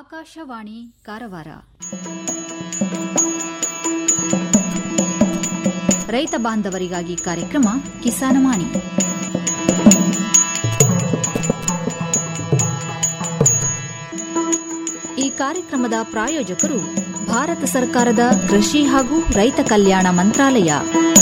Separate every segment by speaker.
Speaker 1: ಆಕಾಶವಾಣಿ ಕಾರವಾರ ರೈತ ಬಾಂಧವರಿಗಾಗಿ ಕಾರ್ಯಕ್ರಮ ಕಿಸಾನವಾಣಿ ಈ ಕಾರ್ಯಕ್ರಮದ ಪ್ರಾಯೋಜಕರು ಭಾರತ ಸರ್ಕಾರದ ಕೃಷಿ ಹಾಗೂ ರೈತ ಕಲ್ಯಾಣ ಮಂತ್ರಾಲಯ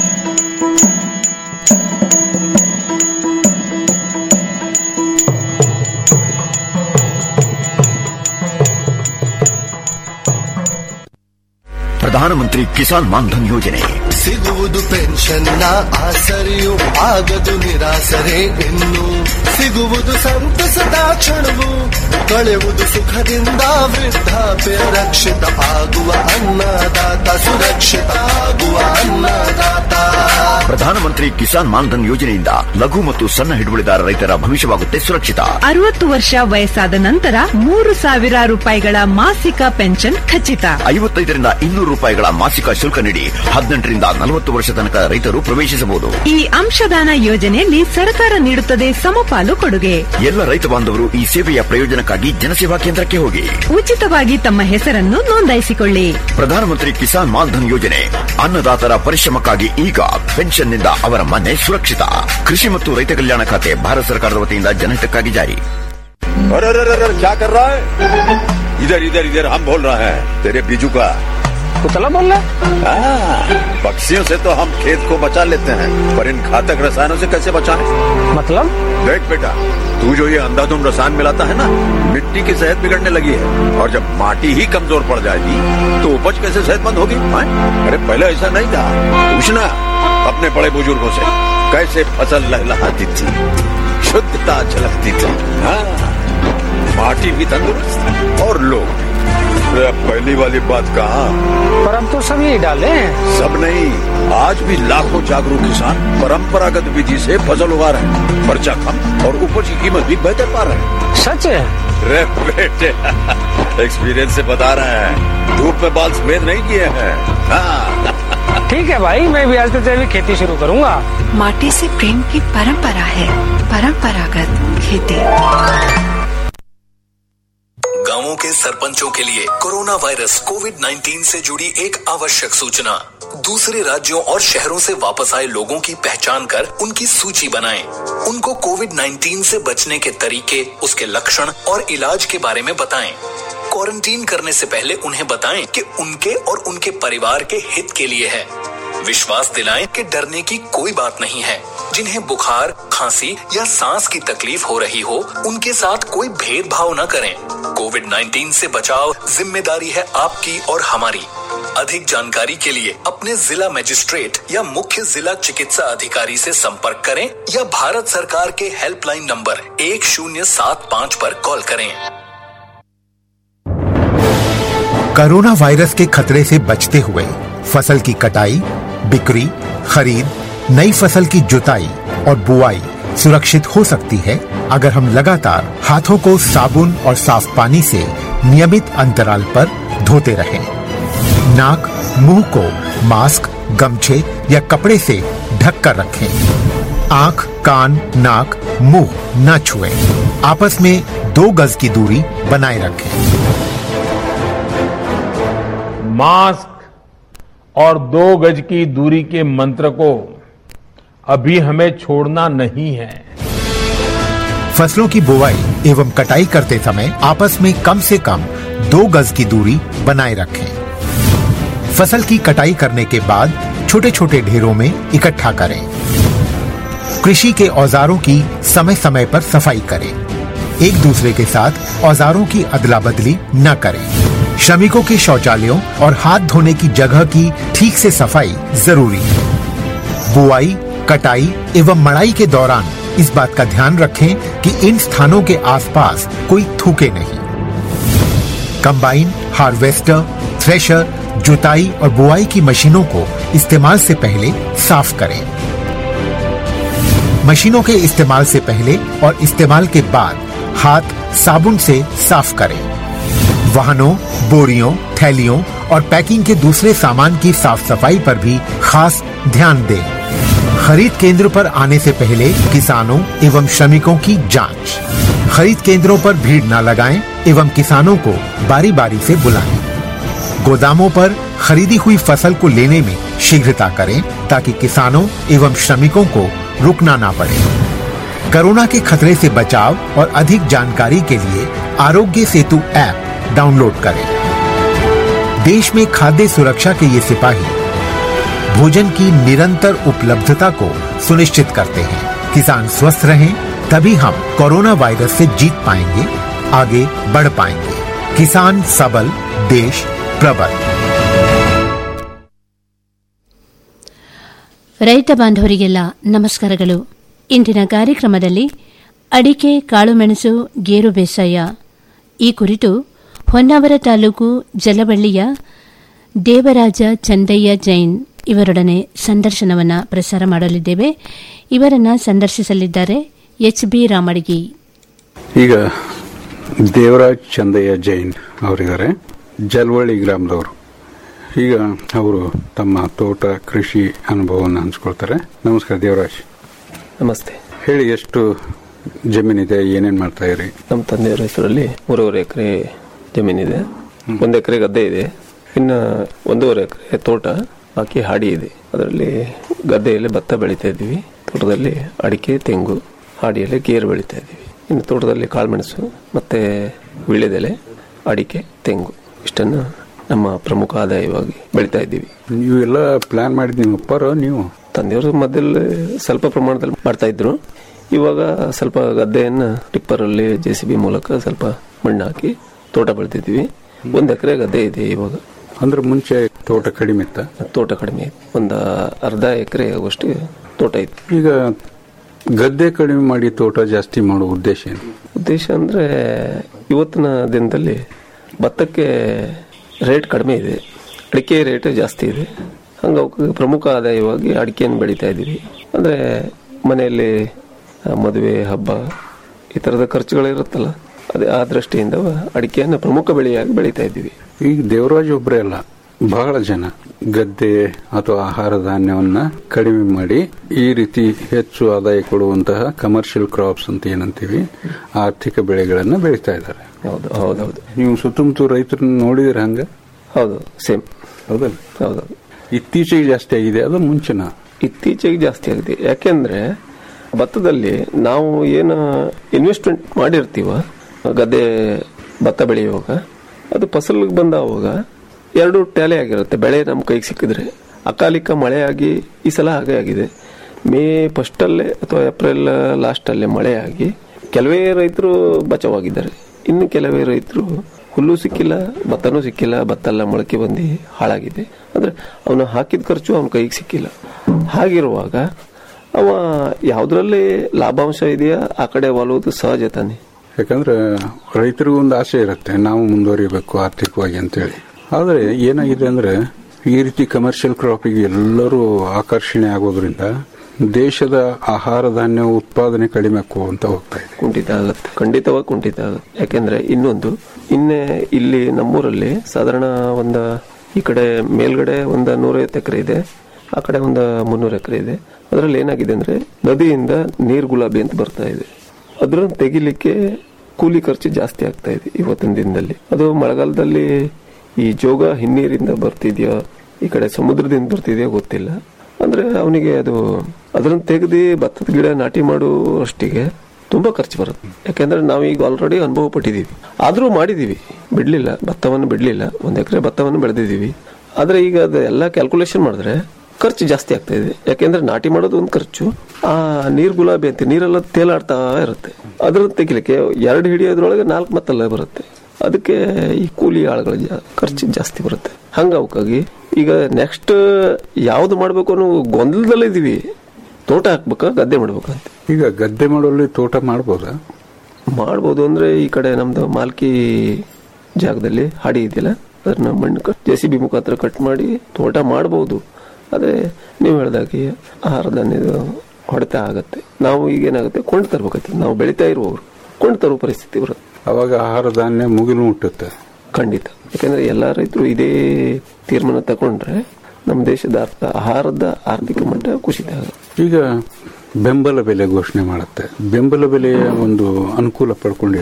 Speaker 2: ಪ್ರಧಾನಮಂತ್ರಿ ಕಿಸಾನ್ ಮಾನ್ಧನ್ ಯೋಜನೆ
Speaker 3: ಸಿಗುವುದು ಪೆನ್ಷನ್ನ ಆಸರೆಯು ಆಗದು ನಿರಾಸರೆ ಇನ್ನು ಸಿಗುವುದು ಸಂತಸದ ಕ್ಷಣವು ಕಳೆಯುವುದು ಸುಖದಿಂದ ವೃದ್ಧಾಪ್ಯ ರಕ್ಷಿತ ಆಗುವ ಅನ್ನದಾತ ಸುರಕ್ಷಿತ ಆಗುವ ಅನ್ನದಾತ
Speaker 2: ಪ್ರಧಾನಮಂತ್ರಿ ಕಿಸಾನ್ ಮಾನ್ಧನ್ ಯೋಜನೆಯಿಂದ ಲಘು ಮತ್ತು ಸಣ್ಣ ಹಿಡುವಳಿದಾರ ರೈತರ ಭವಿಷ್ಯವಾಗುತ್ತೆ ಸುರಕ್ಷಿತ
Speaker 4: ಅರವತ್ತು ವರ್ಷ ವಯಸ್ಸಾದ ನಂತರ ಮೂರು ಸಾವಿರ ರೂಪಾಯಿಗಳ ಮಾಸಿಕ ಪೆನ್ಷನ್ ಖಚಿತ
Speaker 2: ಐವತ್ತೈದರಿಂದ ಇನ್ನೂರು ರೂಪಾಯಿಗಳ ಮಾಸಿಕ ಶುಲ್ಕ ನೀಡಿ ಹದಿನೆಂಟರಿಂದ ನಲವತ್ತು ವರ್ಷ ತನಕ ರೈತರು ಪ್ರವೇಶಿಸಬಹುದು
Speaker 4: ಈ ಅಂಶದಾನ ಯೋಜನೆಯಲ್ಲಿ ಸರ್ಕಾರ ನೀಡುತ್ತದೆ ಸಮಪಾಲು ಕೊಡುಗೆ
Speaker 2: ಎಲ್ಲ ರೈತ ಬಾಂಧವರು ಈ ಸೇವೆಯ ಪ್ರಯೋಜನಕ್ಕಾಗಿ ಜನಸೇವಾ ಕೇಂದ್ರಕ್ಕೆ ಹೋಗಿ
Speaker 4: ಉಚಿತವಾಗಿ ತಮ್ಮ ಹೆಸರನ್ನು ನೋಂದಾಯಿಸಿಕೊಳ್ಳಿ
Speaker 2: ಪ್ರಧಾನಮಂತ್ರಿ ಕಿಸಾನ್ ಮಾನ್ಧನ್ ಯೋಜನೆ ಅನ್ನದಾತರ ಪರಿಶ್ರಮಕ್ಕಾಗಿ ಈಗ ಪೆನ್ಷನ್ನಿಂದ ಅವರ ಮನೆ ಸುರಕ್ಷಿತ ಕೃಷಿ ಮತ್ತು ರೈತ ಕಲ್ಯಾಣ ಖಾತೆ ಭಾರತ ಸರ್ಕಾರದ ವತಿಯಿಂದ ಜನಹಿತಕ್ಕಾಗಿ ಜಾರಿ
Speaker 5: अरे अरे अरे क्या कर रहा है इधर इधर इधर हम बोल रहे हैं तेरे बीजू का
Speaker 6: कुतला बोल रहा
Speaker 5: हाँ, पक्षियों से तो हम खेत को बचा लेते हैं पर इन घातक रसायनों से कैसे बचाएं?
Speaker 6: मतलब
Speaker 5: देख बेटा तू जो ये अंधाधुंध रसायन मिलाता है ना मिट्टी की सेहत बिगड़ने लगी है और जब माटी ही कमजोर पड़ जाएगी तो उपज कैसे सेहतमंद होगी हाँ? अरे पहले ऐसा नहीं था पूछना अपने बड़े बुजुर्गों से कैसे फसल लहलहाती थी शुद्धता झलकती थी हाँ माटी भी तंदुरुस्त और लोग भी। अरे पहली वाली बात कहा
Speaker 6: पर अब तो सब यही डाले हैं
Speaker 5: सब नहीं आज भी लाखों जागरूक किसान परंपरागत विधि से फसल उगा रहे हैं खर्चा कम और उपज की कीमत भी बेहतर पा रहे हैं
Speaker 6: सच है
Speaker 5: रे बेटे एक्सपीरियंस से बता रहे हैं धूप में बाल सफेद नहीं किए हैं हाँ
Speaker 6: ठीक है भाई मैं भी आज से जैविक खेती शुरू करूंगा
Speaker 7: माटी से प्रेम की परंपरा है परंपरागत खेती
Speaker 8: गांवों के सरपंचों के लिए कोरोना वायरस कोविड 19 से जुड़ी एक आवश्यक सूचना दूसरे राज्यों और शहरों से वापस आए लोगों की पहचान कर उनकी सूची बनाएं। उनको कोविड 19 से बचने के तरीके उसके लक्षण और इलाज के बारे में बताएं। क्वारंटीन करने से पहले उन्हें बताएं कि उनके और उनके परिवार के हित के लिए है विश्वास दिलाएं कि डरने की कोई बात नहीं है जिन्हें बुखार खांसी या सांस की तकलीफ हो रही हो उनके साथ कोई भेदभाव न करें कोविड 19 से बचाव जिम्मेदारी है आपकी और हमारी अधिक जानकारी के लिए अपने जिला मजिस्ट्रेट या मुख्य जिला चिकित्सा अधिकारी से संपर्क करें या भारत सरकार के हेल्पलाइन नंबर एक शून्य सात पाँच पर कॉल करें
Speaker 9: कोरोना वायरस के खतरे से बचते हुए फसल की कटाई बिक्री खरीद नई फसल की जुताई और बुआई सुरक्षित हो सकती है अगर हम लगातार हाथों को साबुन और साफ पानी से नियमित अंतराल पर धोते रहें। नाक मुंह को मास्क गमछे या कपड़े से ढक कर रखें आंख कान नाक मुंह न छुएं। आपस में दो गज की दूरी बनाए रखें
Speaker 10: मास्क और दो गज की दूरी के मंत्र को अभी हमें छोड़ना नहीं है
Speaker 9: फसलों की बुवाई एवं कटाई करते समय आपस में कम से कम दो गज की दूरी बनाए रखें फसल की कटाई करने के बाद छोटे छोटे ढेरों में इकट्ठा करें कृषि के औजारों की समय समय पर सफाई करें एक दूसरे के साथ औजारों की अदला बदली न करें श्रमिकों के शौचालयों और हाथ धोने की जगह की ठीक से सफाई जरूरी है बुआई कटाई एवं मड़ाई के दौरान इस बात का ध्यान रखें कि इन स्थानों के आसपास कोई थूके नहीं कंबाइन हार्वेस्टर थ्रेशर जुताई और बुआई की मशीनों को इस्तेमाल से पहले साफ करें मशीनों के इस्तेमाल से पहले और इस्तेमाल के बाद हाथ साबुन से साफ करें वाहनों बोरियों थैलियों और पैकिंग के दूसरे सामान की साफ सफाई पर भी खास ध्यान दें खरीद केंद्र पर आने से पहले किसानों एवं श्रमिकों की जांच खरीद केंद्रों पर भीड़ न लगाएं एवं किसानों को बारी बारी से बुलाएं गोदामों पर खरीदी हुई फसल को लेने में शीघ्रता करें ताकि किसानों एवं श्रमिकों को रुकना ना पड़े कोरोना के खतरे से बचाव और अधिक जानकारी के लिए आरोग्य सेतु ऐप डाउनलोड करें देश में खाद्य सुरक्षा के ये सिपाही भोजन की निरंतर उपलब्धता को सुनिश्चित करते हैं किसान स्वस्थ रहें तभी हम कोरोना वायरस से जीत पाएंगे आगे बढ़ पाएंगे किसान सबल देश प्रबल
Speaker 11: ರೈತ ಬಾಂಧವರಿಗೆಲ್ಲ ನಮಸ್ಕಾರಗಳು ಇಂದಿನ ಕಾರ್ಯಕ್ರಮದಲ್ಲಿ ಅಡಿಕೆ ಕಾಳುಮೆಣಸು ಗೇರು ಬೇಸಾಯ ಈ ಕುರಿತು ಹೊನ್ನಾವರ ತಾಲೂಕು ಜಲಬಳ್ಳಿಯ ದೇವರಾಜ ಚಂದಯ್ಯ ಜೈನ್ ಇವರೊಡನೆ ಸಂದರ್ಶನವನ್ನ ಪ್ರಸಾರ ಮಾಡಲಿದ್ದೇವೆ ಇವರನ್ನ ಸಂದರ್ಶಿಸಲಿದ್ದಾರೆ ಎಚ್ ಬಿ ರಾಮಡಿಗಿ
Speaker 12: ಈಗ ದೇವರಾಜ್ ಚಂದಯ್ಯ ಜೈನ್ ಅವರಿದ್ದಾರೆ ಜಲ್ವಳ್ಳಿ ಗ್ರಾಮದವರು ಈಗ ಅವರು ತಮ್ಮ ತೋಟ ಕೃಷಿ ಅನುಭವವನ್ನು ಹಂಚ್ಕೊಳ್ತಾರೆ ನಮಸ್ಕಾರ ದೇವರಾಜ್
Speaker 13: ನಮಸ್ತೆ
Speaker 12: ಹೇಳಿ ಎಷ್ಟು ಜಮೀನಿದೆ ಏನೇನ್ ಮಾಡ್ತಾ ಇರಿ
Speaker 13: ನಮ್ಮ ತಂದೆಯವರ ಹೆಸರಲ್ಲಿ ಮೂರುವರೆ ಎಕರೆ ಜಮೀನಿದೆ ಒಂದು ಎಕರೆ ಗದ್ದೆ ಇದೆ ಇನ್ನು ಒಂದೂವರೆ ಎಕರೆ ತೋಟ ಬಾಕಿ ಹಾಡಿ ಇದೆ ಅದರಲ್ಲಿ ಗದ್ದೆಯಲ್ಲಿ ಭತ್ತ ಬೆಳೀತಾ ಇದ್ದೀವಿ ತೋಟದಲ್ಲಿ ಅಡಿಕೆ ತೆಂಗು ಹಾಡಿಯಲ್ಲಿ ಗೇರು ಬೆಳೀತಾ ಇದ್ದೀವಿ ಇನ್ನು ತೋಟದಲ್ಲಿ ಕಾಳುಮೆಣಸು ಮತ್ತೆ ವೀಳ್ಯದೆಲೆ ಅಡಿಕೆ ತೆಂಗು ಇಷ್ಟನ್ನು ನಮ್ಮ ಪ್ರಮುಖ ಆದಾಯವಾಗಿ ಬೆಳೀತಾ ಇದ್ದೀವಿ
Speaker 12: ನೀವೆಲ್ಲ ಪ್ಲಾನ್ ಮಾಡಿದ್ ನಿಮ್ಮ ಅಪ್ಪಾರ ನೀವು
Speaker 13: ತಂದೆಯವರು ಮೊದಲು ಸ್ವಲ್ಪ ಪ್ರಮಾಣದಲ್ಲಿ ಮಾಡ್ತಾ ಇದ್ರು ಇವಾಗ ಸ್ವಲ್ಪ ಗದ್ದೆಯನ್ನ ಟಿಪ್ಪರಲ್ಲಿ ಜೆ ಸಿ ಬಿ ಮೂಲಕ ಸ್ವಲ್ಪ ಮಣ್ಣು ಹಾಕಿ ತೋಟ ಬೆಳೆದಿದ್ವಿ ಒಂದ್ ಎಕರೆ ಗದ್ದೆ ಇದೆ ಇವಾಗ
Speaker 12: ಅಂದ್ರೆ ಮುಂಚೆ ತೋಟ ಕಡಿಮೆ ಇತ್ತ
Speaker 13: ತೋಟ ಕಡಿಮೆ ಇದೆ ಒಂದು ಅರ್ಧ ಎಕರೆ ಆಗುವಷ್ಟು ತೋಟ ಇತ್ತು
Speaker 12: ಈಗ ಗದ್ದೆ ಕಡಿಮೆ ಮಾಡಿ ತೋಟ ಜಾಸ್ತಿ ಮಾಡೋ ಉದ್ದೇಶ ಏನು
Speaker 13: ಉದ್ದೇಶ ಅಂದ್ರೆ ಇವತ್ತಿನ ದಿನದಲ್ಲಿ ಭತ್ತಕ್ಕೆ ರೇಟ್ ಕಡಿಮೆ ಇದೆ ಅಡಿಕೆ ರೇಟ್ ಜಾಸ್ತಿ ಇದೆ ಹಂಗ ಅವಕ್ಕೆ ಪ್ರಮುಖ ಆದಾಯವಾಗಿ ಅಡಿಕೆಯನ್ನು ಬೆಳೀತಾ ಇದ್ದೀವಿ ಅಂದ್ರೆ ಮನೆಯಲ್ಲಿ ಆ, ಮದುವೆ ಹಬ್ಬ ಈ ತರದ ಖರ್ಚುಗಳಿರುತ್ತಲ್ಲ ಅದೇ ಆ ದೃಷ್ಟಿಯಿಂದ ಅಡಿಕೆಯನ್ನು ಪ್ರಮುಖ ಬೆಳೆಯಾಗಿ ಬೆಳೀತಾ ಇದ್ದೀವಿ
Speaker 12: ಈಗ ದೇವರಾಜ್ ಒಬ್ಬರೇ ಅಲ್ಲ ಬಹಳ ಜನ ಗದ್ದೆ ಅಥವಾ ಆಹಾರ ಧಾನ್ಯವನ್ನ ಕಡಿಮೆ ಮಾಡಿ ಈ ರೀತಿ ಹೆಚ್ಚು ಆದಾಯ ಕೊಡುವಂತಹ ಕಮರ್ಷಿಯಲ್ ಕ್ರಾಪ್ಸ್ ಅಂತ ಏನಂತೀವಿ ಆರ್ಥಿಕ ಬೆಳೆಗಳನ್ನ ಬೆಳೀತಾ ಇದ್ದಾರೆ
Speaker 13: ಹೌದು ಹೌದೌದು
Speaker 12: ನೀವು ಸುತ್ತಮುತ್ತ ರೈತರನ್ನ ನೋಡಿದ್ರೆ ಹಂಗ
Speaker 13: ಹೌದು ಸೇಮ್
Speaker 12: ಹೌದಲ್ಲ
Speaker 13: ಹೌದೌದು
Speaker 12: ಇತ್ತೀಚೆಗೆ ಜಾಸ್ತಿ ಆಗಿದೆ ಅದು ಮುಂಚೆನ
Speaker 13: ಇತ್ತೀಚೆಗೆ ಜಾಸ್ತಿ ಆಗಿದೆ ಯಾಕೆಂದ್ರೆ ಭತ್ತದಲ್ಲಿ ನಾವು ಏನು ಇನ್ವೆಸ್ಟ್ಮೆಂಟ್ ಮಾಡಿರ್ತೀವ ಗದ್ದೆ ಭತ್ತ ಬೆಳೆಯುವಾಗ ಅದು ಫಸಲಿಗೆ ಬಂದಾವಾಗ ಎರಡು ಟ್ಯಾಲಿ ಆಗಿರುತ್ತೆ ಬೆಳೆ ನಮ್ಮ ಕೈಗೆ ಸಿಕ್ಕಿದ್ರೆ ಅಕಾಲಿಕ ಮಳೆಯಾಗಿ ಈ ಸಲ ಹಾಗೆ ಆಗಿದೆ ಮೇ ಫಸ್ಟಲ್ಲೇ ಅಥವಾ ಏಪ್ರಿಲ್ ಲಾಸ್ಟಲ್ಲೇ ಮಳೆಯಾಗಿ ಕೆಲವೇ ರೈತರು ಬಚಾವಾಗಿದ್ದಾರೆ ಇನ್ನು ಕೆಲವೇ ರೈತರು ಹುಲ್ಲು ಸಿಕ್ಕಿಲ್ಲ ಭತ್ತನೂ ಸಿಕ್ಕಿಲ್ಲ ಭತ್ತ ಎಲ್ಲ ಮೊಳಕೆ ಬಂದು ಹಾಳಾಗಿದೆ ಅಂದ್ರೆ ಅವನು ಹಾಕಿದ ಖರ್ಚು ಅವನ ಕೈಗೆ ಸಿಕ್ಕಿಲ್ಲ ಹಾಗಿರುವಾಗ ಅವ ಯಾವುದ್ರಲ್ಲಿ ಲಾಭಾಂಶ ಇದೆಯಾ ಆ ಕಡೆ ಒಲುವುದು ಸಹಜ ತಾನೆ
Speaker 12: ಯಾಕಂದ್ರೆ ರೈತರಿಗೂ ಒಂದು ಆಸೆ ಇರುತ್ತೆ ನಾವು ಮುಂದುವರಿಬೇಕು ಆರ್ಥಿಕವಾಗಿ ಅಂತೇಳಿ ಆದ್ರೆ ಏನಾಗಿದೆ ಅಂದ್ರೆ ಈ ರೀತಿ ಕಮರ್ಷಿಯಲ್ ಕ್ರಾಪಿಗೆ ಎಲ್ಲರೂ ಆಕರ್ಷಣೆ ಆಗೋದ್ರಿಂದ ದೇಶದ ಆಹಾರ ಧಾನ್ಯ ಉತ್ಪಾದನೆ ಕಡಿಮೆ ಅಂತ ಹೋಗ್ತಾ ಇದೆ
Speaker 13: ಕುಂಠಿತ ಆಗುತ್ತೆ ಖಂಡಿತವಾಗಿ ಕುಂಠಿತ ಆಗುತ್ತೆ ಯಾಕೆಂದ್ರೆ ಇನ್ನೊಂದು ಇನ್ನೇ ಇಲ್ಲಿ ನಮ್ಮೂರಲ್ಲಿ ಸಾಧಾರಣ ಒಂದ ಈ ಕಡೆ ಮೇಲ್ಗಡೆ ಒಂದು ನೂರೈವತ್ತು ಎಕರೆ ಇದೆ ಆ ಕಡೆ ಒಂದು ಮುನ್ನೂರು ಎಕರೆ ಇದೆ ಅದರಲ್ಲಿ ಏನಾಗಿದೆ ಅಂದ್ರೆ ನದಿಯಿಂದ ನೀರು ಗುಲಾಬಿ ಅಂತ ಬರ್ತಾ ಇದೆ ಅದನ್ನ ತೆಗಿಲಿಕ್ಕೆ ಕೂಲಿ ಖರ್ಚು ಜಾಸ್ತಿ ಆಗ್ತಾ ಇದೆ ಇವತ್ತಿನ ದಿನದಲ್ಲಿ ಅದು ಮಳೆಗಾಲದಲ್ಲಿ ಈ ಜೋಗ ಹಿನ್ನೀರಿಂದ ಬರ್ತಿದ್ಯಾ ಈ ಕಡೆ ಸಮುದ್ರದಿಂದ ಬರ್ತಿದ್ಯಾ ಗೊತ್ತಿಲ್ಲ ಅಂದ್ರೆ ಅವನಿಗೆ ಅದು ಅದನ್ನ ತೆಗೆದು ಭತ್ತದ ಗಿಡ ನಾಟಿ ಮಾಡುವಷ್ಟಿಗೆ ತುಂಬಾ ಖರ್ಚು ಬರುತ್ತೆ ಯಾಕೆಂದ್ರೆ ನಾವೀಗ ಆಲ್ರೆಡಿ ಅನುಭವ ಪಟ್ಟಿದೀವಿ ಆದ್ರೂ ಮಾಡಿದೀವಿ ಬಿಡ್ಲಿಲ್ಲ ಭತ್ತವನ್ನು ಬಿಡ್ಲಿಲ್ಲ ಒಂದ್ ಎಕರೆ ಭತ್ತವನ್ನು ಬೆಳೆದಿದ್ದೀವಿ ಆದ್ರೆ ಈಗ ಅದು ಎಲ್ಲ ಕ್ಯಾಲ್ಕುಲೇಷನ್ ಮಾಡಿದ್ರೆ ಖರ್ಚು ಜಾಸ್ತಿ ಆಗ್ತಾ ಇದೆ ಯಾಕೆಂದ್ರೆ ನಾಟಿ ಮಾಡೋದು ಒಂದು ಖರ್ಚು ಆ ನೀರ್ ಗುಲಾಬಿ ಅಂತ ನೀರೆಲ್ಲ ತೇಲಾಡ್ತಾ ಇರುತ್ತೆ ಅದ್ರ ತೆಗಿಲಿಕ್ಕೆ ಎರಡು ಹಿಡಿಯೋದ್ರೊಳಗೆ ನಾಲ್ಕು ಮತ್ತಲ್ಲ ಬರುತ್ತೆ ಅದಕ್ಕೆ ಈ ಕೂಲಿ ಆಳುಗಳ ಜಾ- ಖರ್ಚು ಜಾಸ್ತಿ ಬರುತ್ತೆ ಹಂಗ ಅವಕ್ಕಾಗಿ ಈಗ ನೆಕ್ಸ್ಟ್ ಯಾವ್ದು ಮಾಡ್ಬೇಕು ಅನ್ನೋ ಗೊಂದಲದಲ್ಲೇ ಇದೀವಿ ತೋಟ ಹಾಕ್ಬೇಕಾ ಗದ್ದೆ ಮಾಡ್ಬೇಕಂತ
Speaker 12: ಈಗ ಗದ್ದೆ ಮಾಡೋಲ್ಲಿ ತೋಟ ಮಾಡ್ಬೋದಾ
Speaker 13: ಮಾಡ್ಬೋದು ಅಂದ್ರೆ ಈ ಕಡೆ ನಮ್ದು ಮಾಲ್ಕಿ ಜಾಗದಲ್ಲಿ ಹಾಡಿ ಇದೆಯಲ್ಲ ಅದನ್ನ ಮಣ್ಣು ಕಟ್ ಜೆ ಸಿ ಬಿ ಮುಖಾಂತರ ಕಟ್ ಮಾಡಿ ತೋಟ ಮಾಡ್ಬೋದು ಆದ್ರೆ ನೀವು ಹೇಳ್ದಾಗೆ ಆಹಾರ ಧಾನ್ಯದ ಹೊಡೆತ ಆಗತ್ತೆ ನಾವು ಈಗ ಏನಾಗುತ್ತೆ ಕೊಂಡು ತರ್ಬೇಕಾಗ್ತದೆ ನಾವು ಬೆಳಿತಾ ಇರುವವರು ಕೊಂಡು ತರುವ ಪರಿಸ್ಥಿತಿ ಬರುತ್ತೆ
Speaker 12: ಅವಾಗ ಆಹಾರ ಧಾನ್ಯ ಮುಗಿಲು ಮುಟ್ಟುತ್ತೆ
Speaker 13: ಖಂಡಿತ ಯಾಕಂದ್ರೆ ಎಲ್ಲಾ ರೈತರು ಇದೇ ತೀರ್ಮಾನ ತಗೊಂಡ್ರೆ ನಮ್ಮ ದೇಶದ ಅರ್ಥ- ಆಹಾರದ ಆರ್ಥಿಕ ಮಟ್ಟ ಕುಸಿತ ಆಗುತ್ತೆ
Speaker 12: ಈಗ ಬೆಂಬಲ ಬೆಲೆ ಘೋಷಣೆ ಮಾಡುತ್ತೆ ಬೆಂಬಲ ಬೆಲೆಯ ಒಂದು ಅನುಕೂಲ ಪಡ್ಕೊಂಡಿರ